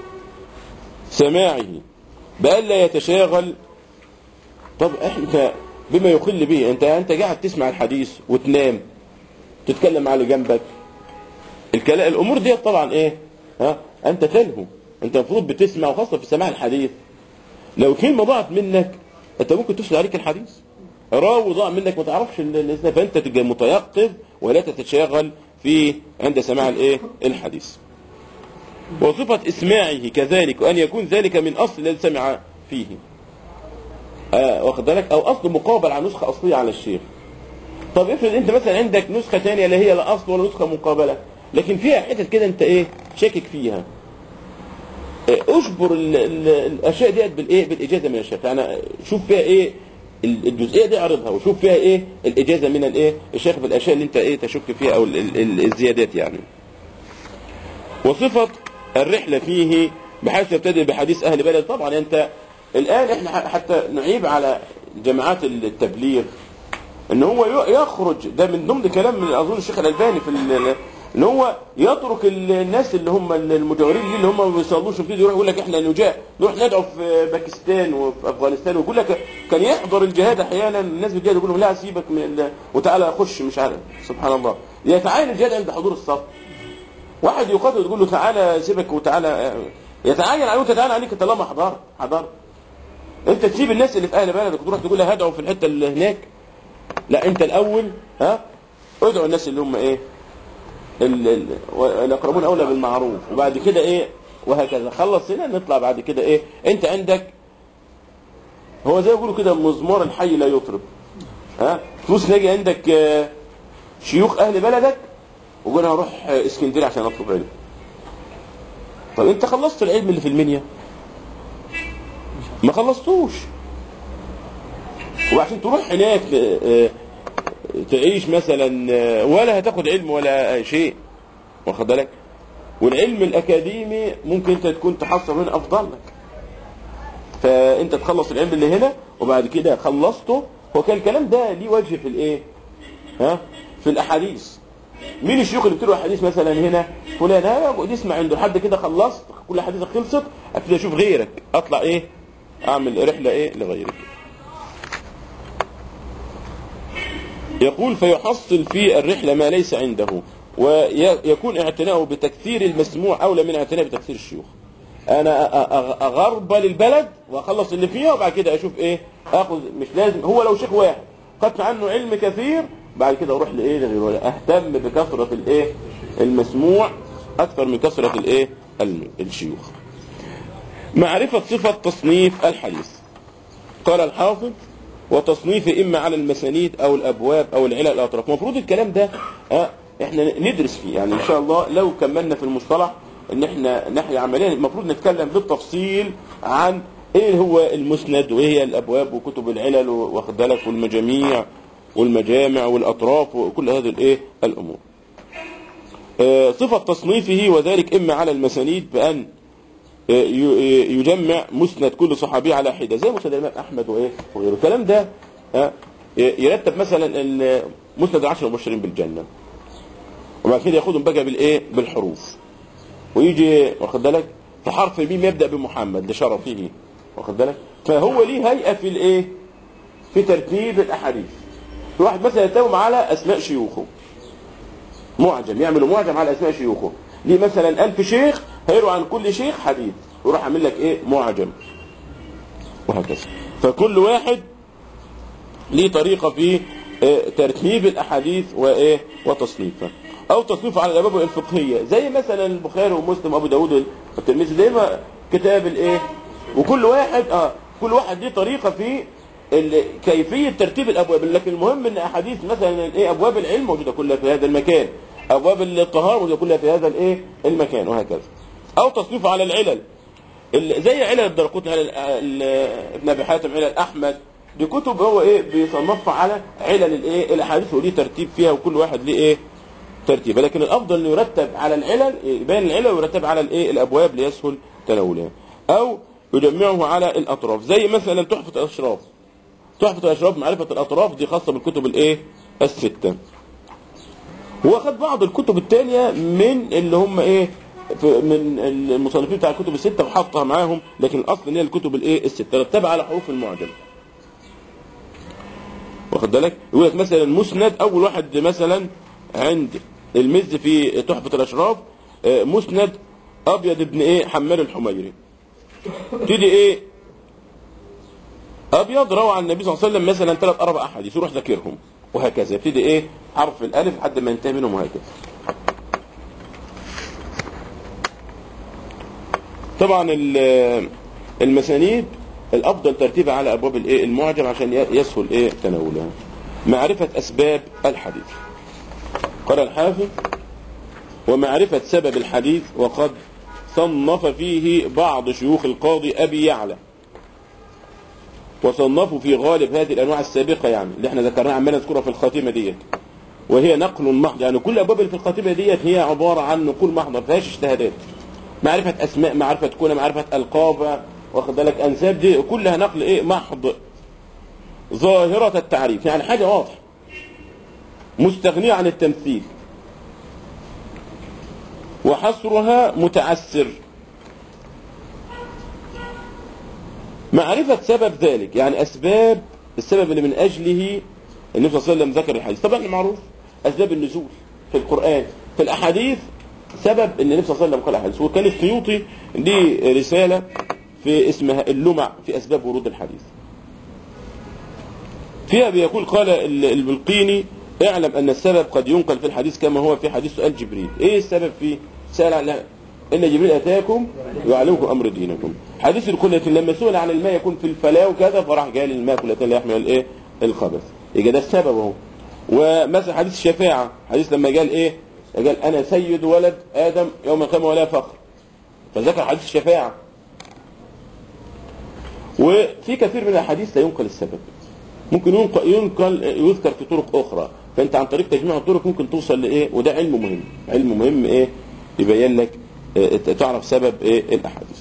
سماعه بألا يتشاغل طب انت بما يخل به انت انت قاعد تسمع الحديث وتنام تتكلم مع اللي جنبك الكلام الامور دي طبعا ايه ها انت تلهو انت المفروض بتسمع وخاصه في سماع الحديث لو كلمه ضاعت منك انت ممكن تفسد عليك الحديث راوي ضاع منك ما تعرفش ال- ال- فانت تبقى متيقظ ولا تتشاغل في عند سماع الايه الحديث وصفة إسماعه كذلك وأن يكون ذلك من أصل الذي سمع فيه آه واخد بالك أو أصل مقابل على نسخة أصلية على الشيخ طب افرض أنت مثلا عندك نسخة ثانية لا هي لا أصل ولا نسخة مقابلة لكن فيها حتت كده أنت إيه شاكك فيها آه، اجبر ال- ال- الاشياء ديت بالايه بالاجازه من الشيخ يعني شوف فيها ايه ال- الجزئيه دي اعرضها وشوف فيها ايه الاجازه من الايه الشيخ بالاشياء اللي انت ايه تشك فيها او ال- ال- ال- الزيادات يعني وصفة الرحلة فيه بحيث يبتدئ بحديث أهل بلد طبعا أنت الآن إحنا ح- حتى نعيب على جماعات التبليغ ان هو ي- يخرج ده من ضمن كلام من اظن الشيخ الالباني في ال- ان هو يترك ال- الناس اللي هم المجاورين ليه اللي هم ما بيصلوش في يروح يقول لك احنا نجاء نروح ندعو في باكستان وفي افغانستان ويقول لك كان يحضر الجهاد احيانا الناس بتجاهد يقول لهم لا سيبك من ال- وتعالى خش مش عارف سبحان الله يتعين الجهاد عند حضور الصف واحد يقاتل تقول له تعالى سيبك وتعالى يتعين عليه وتتعين عليك طالما حضرت حضرت انت تسيب الناس اللي في اهل بلدك وتروح تقول لها هدعوا في الحته اللي هناك لا انت الاول ها ادعوا الناس اللي هم ايه ال- ال- الاقربون اولى بالمعروف وبعد كده ايه وهكذا خلص هنا نطلع بعد كده ايه انت عندك هو زي ما يقولوا كده مزمار الحي لا يطرب ها فلوس نجي عندك آه، شيوخ اهل بلدك وقول انا هروح آه، اسكندريه عشان اطلب علم طب انت خلصت العلم اللي في المنيا ما خلصتوش وعشان تروح هناك آه، آه، تعيش مثلا آه، ولا هتاخد علم ولا شيء واخد بالك والعلم الاكاديمي ممكن انت تكون تحصل هنا افضل لك فانت تخلص العلم اللي هنا وبعد كده خلصته هو كان الكلام ده ليه وجه في الايه ها في الاحاديث مين الشيوخ اللي بتروح حديث مثلا هنا فلان ها يقعد يسمع عنده لحد كده خلصت كل حديثك خلصت ابتدي اشوف غيرك اطلع ايه اعمل رحله ايه لغيرك يقول فيحصل في الرحلة ما ليس عنده ويكون اعتناؤه بتكثير المسموع أولى من اعتناء بتكثير الشيوخ أنا أ- أ- أغربل البلد وأخلص اللي فيها وبعد كده أشوف إيه أخذ مش لازم هو لو شيخ واحد خدت عنه علم كثير بعد كده أروح لإيه لغيره أهتم بكثرة الإيه المسموع أكثر من كثرة الإيه الم- الشيوخ معرفة صفة تصنيف الحديث قال الحافظ وتصنيف إما على المسانيد أو الأبواب أو العلل الأطراف المفروض الكلام ده آه، إحنا ندرس فيه يعني إن شاء الله لو كملنا في المصطلح إن إحنا ناحية عملية المفروض نتكلم بالتفصيل عن إيه هو المسند وإيه هي الأبواب وكتب العلل واخد بالك والمجاميع والمجامع والأطراف وكل هذه الإيه الأمور آه، صفة تصنيفه وذلك إما على المسانيد بأن ي- يجمع مسند كل صحابي على حده زي مسند الامام احمد وايه وغيره الكلام ده ها، يرتب مثلا ال- مسند العشر المبشرين بالجنه وبعد كده ياخدهم بقى بالايه بالحروف ويجي واخد بالك في حرف الميم يبدا بمحمد لشرفه واخد بالك فهو ليه هيئه في الايه في ترتيب الاحاديث في واحد مثلا يتوم على اسماء شيوخه معجم يعملوا معجم على اسماء شيوخه ليه مثلا ألف شيخ هيروى عن كل شيخ حديث يروح عامل لك ايه معجم وهكذا فكل واحد ليه طريقه في آه، ترتيب الاحاديث وايه وتصنيفها او تصنيفها على الابواب الفقهيه زي مثلا البخاري ومسلم وابو داود والترمذي زي ما كتاب الايه وكل واحد اه كل واحد ليه طريقه في ال- كيفيه ترتيب الابواب لكن المهم ان احاديث مثلا ايه ابواب العلم موجوده كلها في هذا المكان ابواب الطهاره موجوده كلها في هذا الايه المكان وهكذا او تصنيفه على العلل ال- زي علل الدرقوتني علل ال- ابن ابي حاتم علل احمد دي كتب هو ايه بيصنفها على علل الايه الاحاديث وليه ترتيب فيها وكل واحد ليه ايه ترتيب لكن الافضل انه يرتب على العلل يبين العلل ويرتب على الايه الابواب ليسهل تناولها او يجمعه على الاطراف زي مثلا تحفه الاشراف تحفه الاشراف معرفه الاطراف دي خاصه بالكتب الايه السته هو خد بعض الكتب التانية من اللي هم ايه في- من المصنفين بتاع الكتب الستة وحطها معاهم لكن الاصل ان هي الكتب الايه الستة رتبها على حروف المعجم واخد بالك يقول لك مثلا مسند اول واحد مثلا عند المز في تحفة الاشراف آه، مسند ابيض ابن ايه حمال الحميري تيجي ايه ابيض روى عن النبي صلى الله عليه وسلم مثلا ثلاث اربع احاديث يروح ذاكرهم وهكذا يبتدي ايه حرف الالف لحد ما ينتهي منهم وهكذا طبعا ال- المسانيد الافضل ترتيبها على ابواب الايه المعجم عشان ي- يسهل ايه تناولها معرفه اسباب الحديث قال الحافظ ومعرفه سبب الحديث وقد صنف فيه بعض شيوخ القاضي ابي يعلى وصنفوا في غالب هذه الانواع السابقه يعني اللي احنا ذكرناها عمال نذكرها في الخاتمه ديت وهي نقل محض يعني كل الابواب اللي في الخاتمه ديت هي عباره عن نقول محض ما فيهاش اجتهادات معرفه اسماء معرفه كنى معرفه القاب واخد بالك انساب دي كلها نقل ايه محض ظاهره التعريف يعني حاجه واضحه مستغنيه عن التمثيل وحصرها متعسر معرفة سبب ذلك يعني أسباب السبب اللي من أجله النبي صلى الله عليه وسلم ذكر الحديث طبعا معروف أسباب النزول في القرآن في الأحاديث سبب ان النبي صلى الله عليه وسلم قال الحديث وكان السيوطي ليه رسالة في اسمها اللمع في أسباب ورود الحديث فيها بيقول قال ال- البلقيني اعلم أن السبب قد ينقل في الحديث كما هو في حديث سؤال جبريل ايه السبب فيه سأل عن إن جبريل أتاكم يعلمكم أمر دينكم حديث الكلة لما سئل عن الماء يكون في الفلاة وكذا فراح قال الماء كلة لا يحمل الايه الخبث يبقى ده السبب اهو ومثلا حديث الشفاعة حديث لما قال ايه قال أنا سيد ولد آدم يوم القيامة ولا فخر فذكر حديث الشفاعة وفي كثير من الاحاديث لا ينقل السبب ممكن ينقل, ينقل يذكر في طرق اخرى فانت عن طريق تجميع الطرق ممكن توصل لايه وده علم مهم علم مهم ايه يبين لك اه تعرف سبب ايه الاحاديث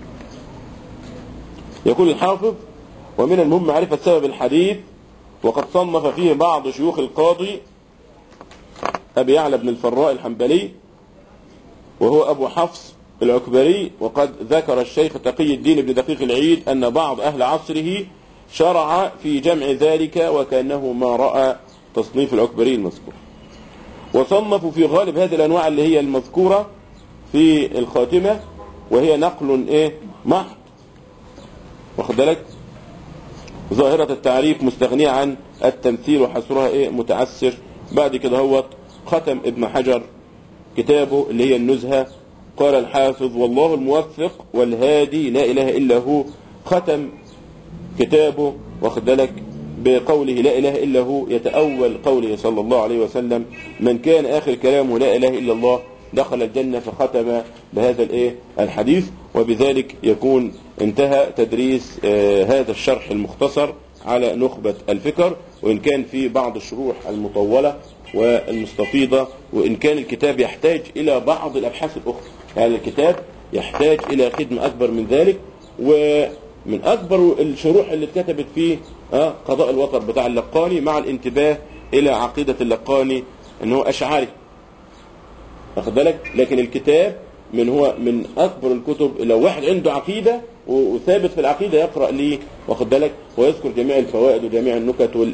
يقول الحافظ ومن المهم معرفة سبب الحديث وقد صنف فيه بعض شيوخ القاضي أبي يعلى بن الفراء الحنبلي وهو أبو حفص العكبري وقد ذكر الشيخ تقي الدين بن دقيق العيد أن بعض أهل عصره شرع في جمع ذلك وكأنه ما رأى تصنيف العكبري المذكور وصنفوا في غالب هذه الأنواع اللي هي المذكورة في الخاتمة وهي نقل إيه محض واخد بالك ظاهرة التعريف مستغنية عن التمثيل وحصرها إيه متعسر بعد كده هو ختم ابن حجر كتابه اللي هي النزهة قال الحافظ والله الموفق والهادي لا إله إلا هو ختم كتابه واخد بالك بقوله لا إله إلا هو يتأول قوله صلى الله عليه وسلم من كان آخر كلامه لا إله إلا الله دخل الجنة فختم بهذا الايه الحديث وبذلك يكون انتهى تدريس آه هذا الشرح المختصر على نخبة الفكر وإن كان في بعض الشروح المطولة والمستفيضة وإن كان الكتاب يحتاج إلى بعض الأبحاث الأخرى يعني الكتاب يحتاج إلى خدمة أكبر من ذلك ومن أكبر الشروح اللي اتكتبت فيه آه قضاء الوطر بتاع اللقاني مع الانتباه إلى عقيدة اللقاني أنه أشعري واخد بالك لكن الكتاب من هو من اكبر الكتب لو واحد عنده عقيده وثابت في العقيده يقرا ليه واخد بالك ويذكر جميع الفوائد وجميع النكت والايه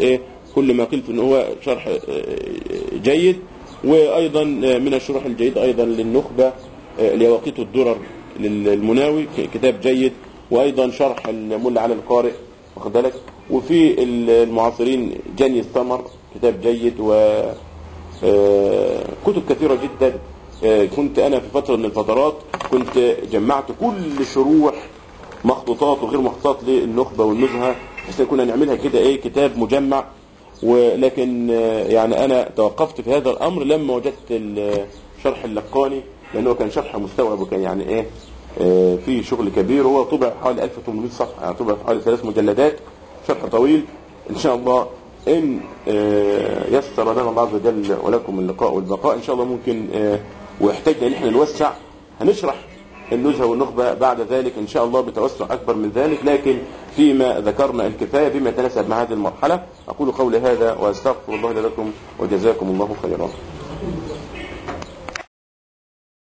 كل ما قلت ان هو شرح آه، جيد وايضا من الشروح الجيدة ايضا للنخبة آه، ليواقيت الدرر للمناوي ك- كتاب جيد وايضا شرح الملا على القارئ واخد بالك وفي المعاصرين جني الثمر كتاب جيد و آه، كتب كثيرة جدا آه، كنت أنا في فترة من الفترات كنت جمعت كل شروح مخطوطات وغير مخطوطات للنخبة والنزهة بحيث كنا نعملها كده إيه كتاب مجمع ولكن آه، يعني أنا توقفت في هذا الأمر لما وجدت ال- شرح اللقاني لأنه كان شرح مستوعب وكان يعني إيه آه، في شغل كبير هو طبع حوالي 1800 صفحة يعني طبع في حوالي ثلاث مجلدات شرح طويل إن شاء الله إن آه، يسر لنا الله عز وجل ولكم اللقاء والبقاء إن شاء الله ممكن آه، واحتاجنا إن احنا نوسع هنشرح النزهة والنخبة بعد ذلك إن شاء الله بتوسع أكبر من ذلك لكن فيما ذكرنا الكفاية بما يتناسب مع هذه المرحلة أقول قولي هذا وأستغفر الله لي لكم وجزاكم الله خيرا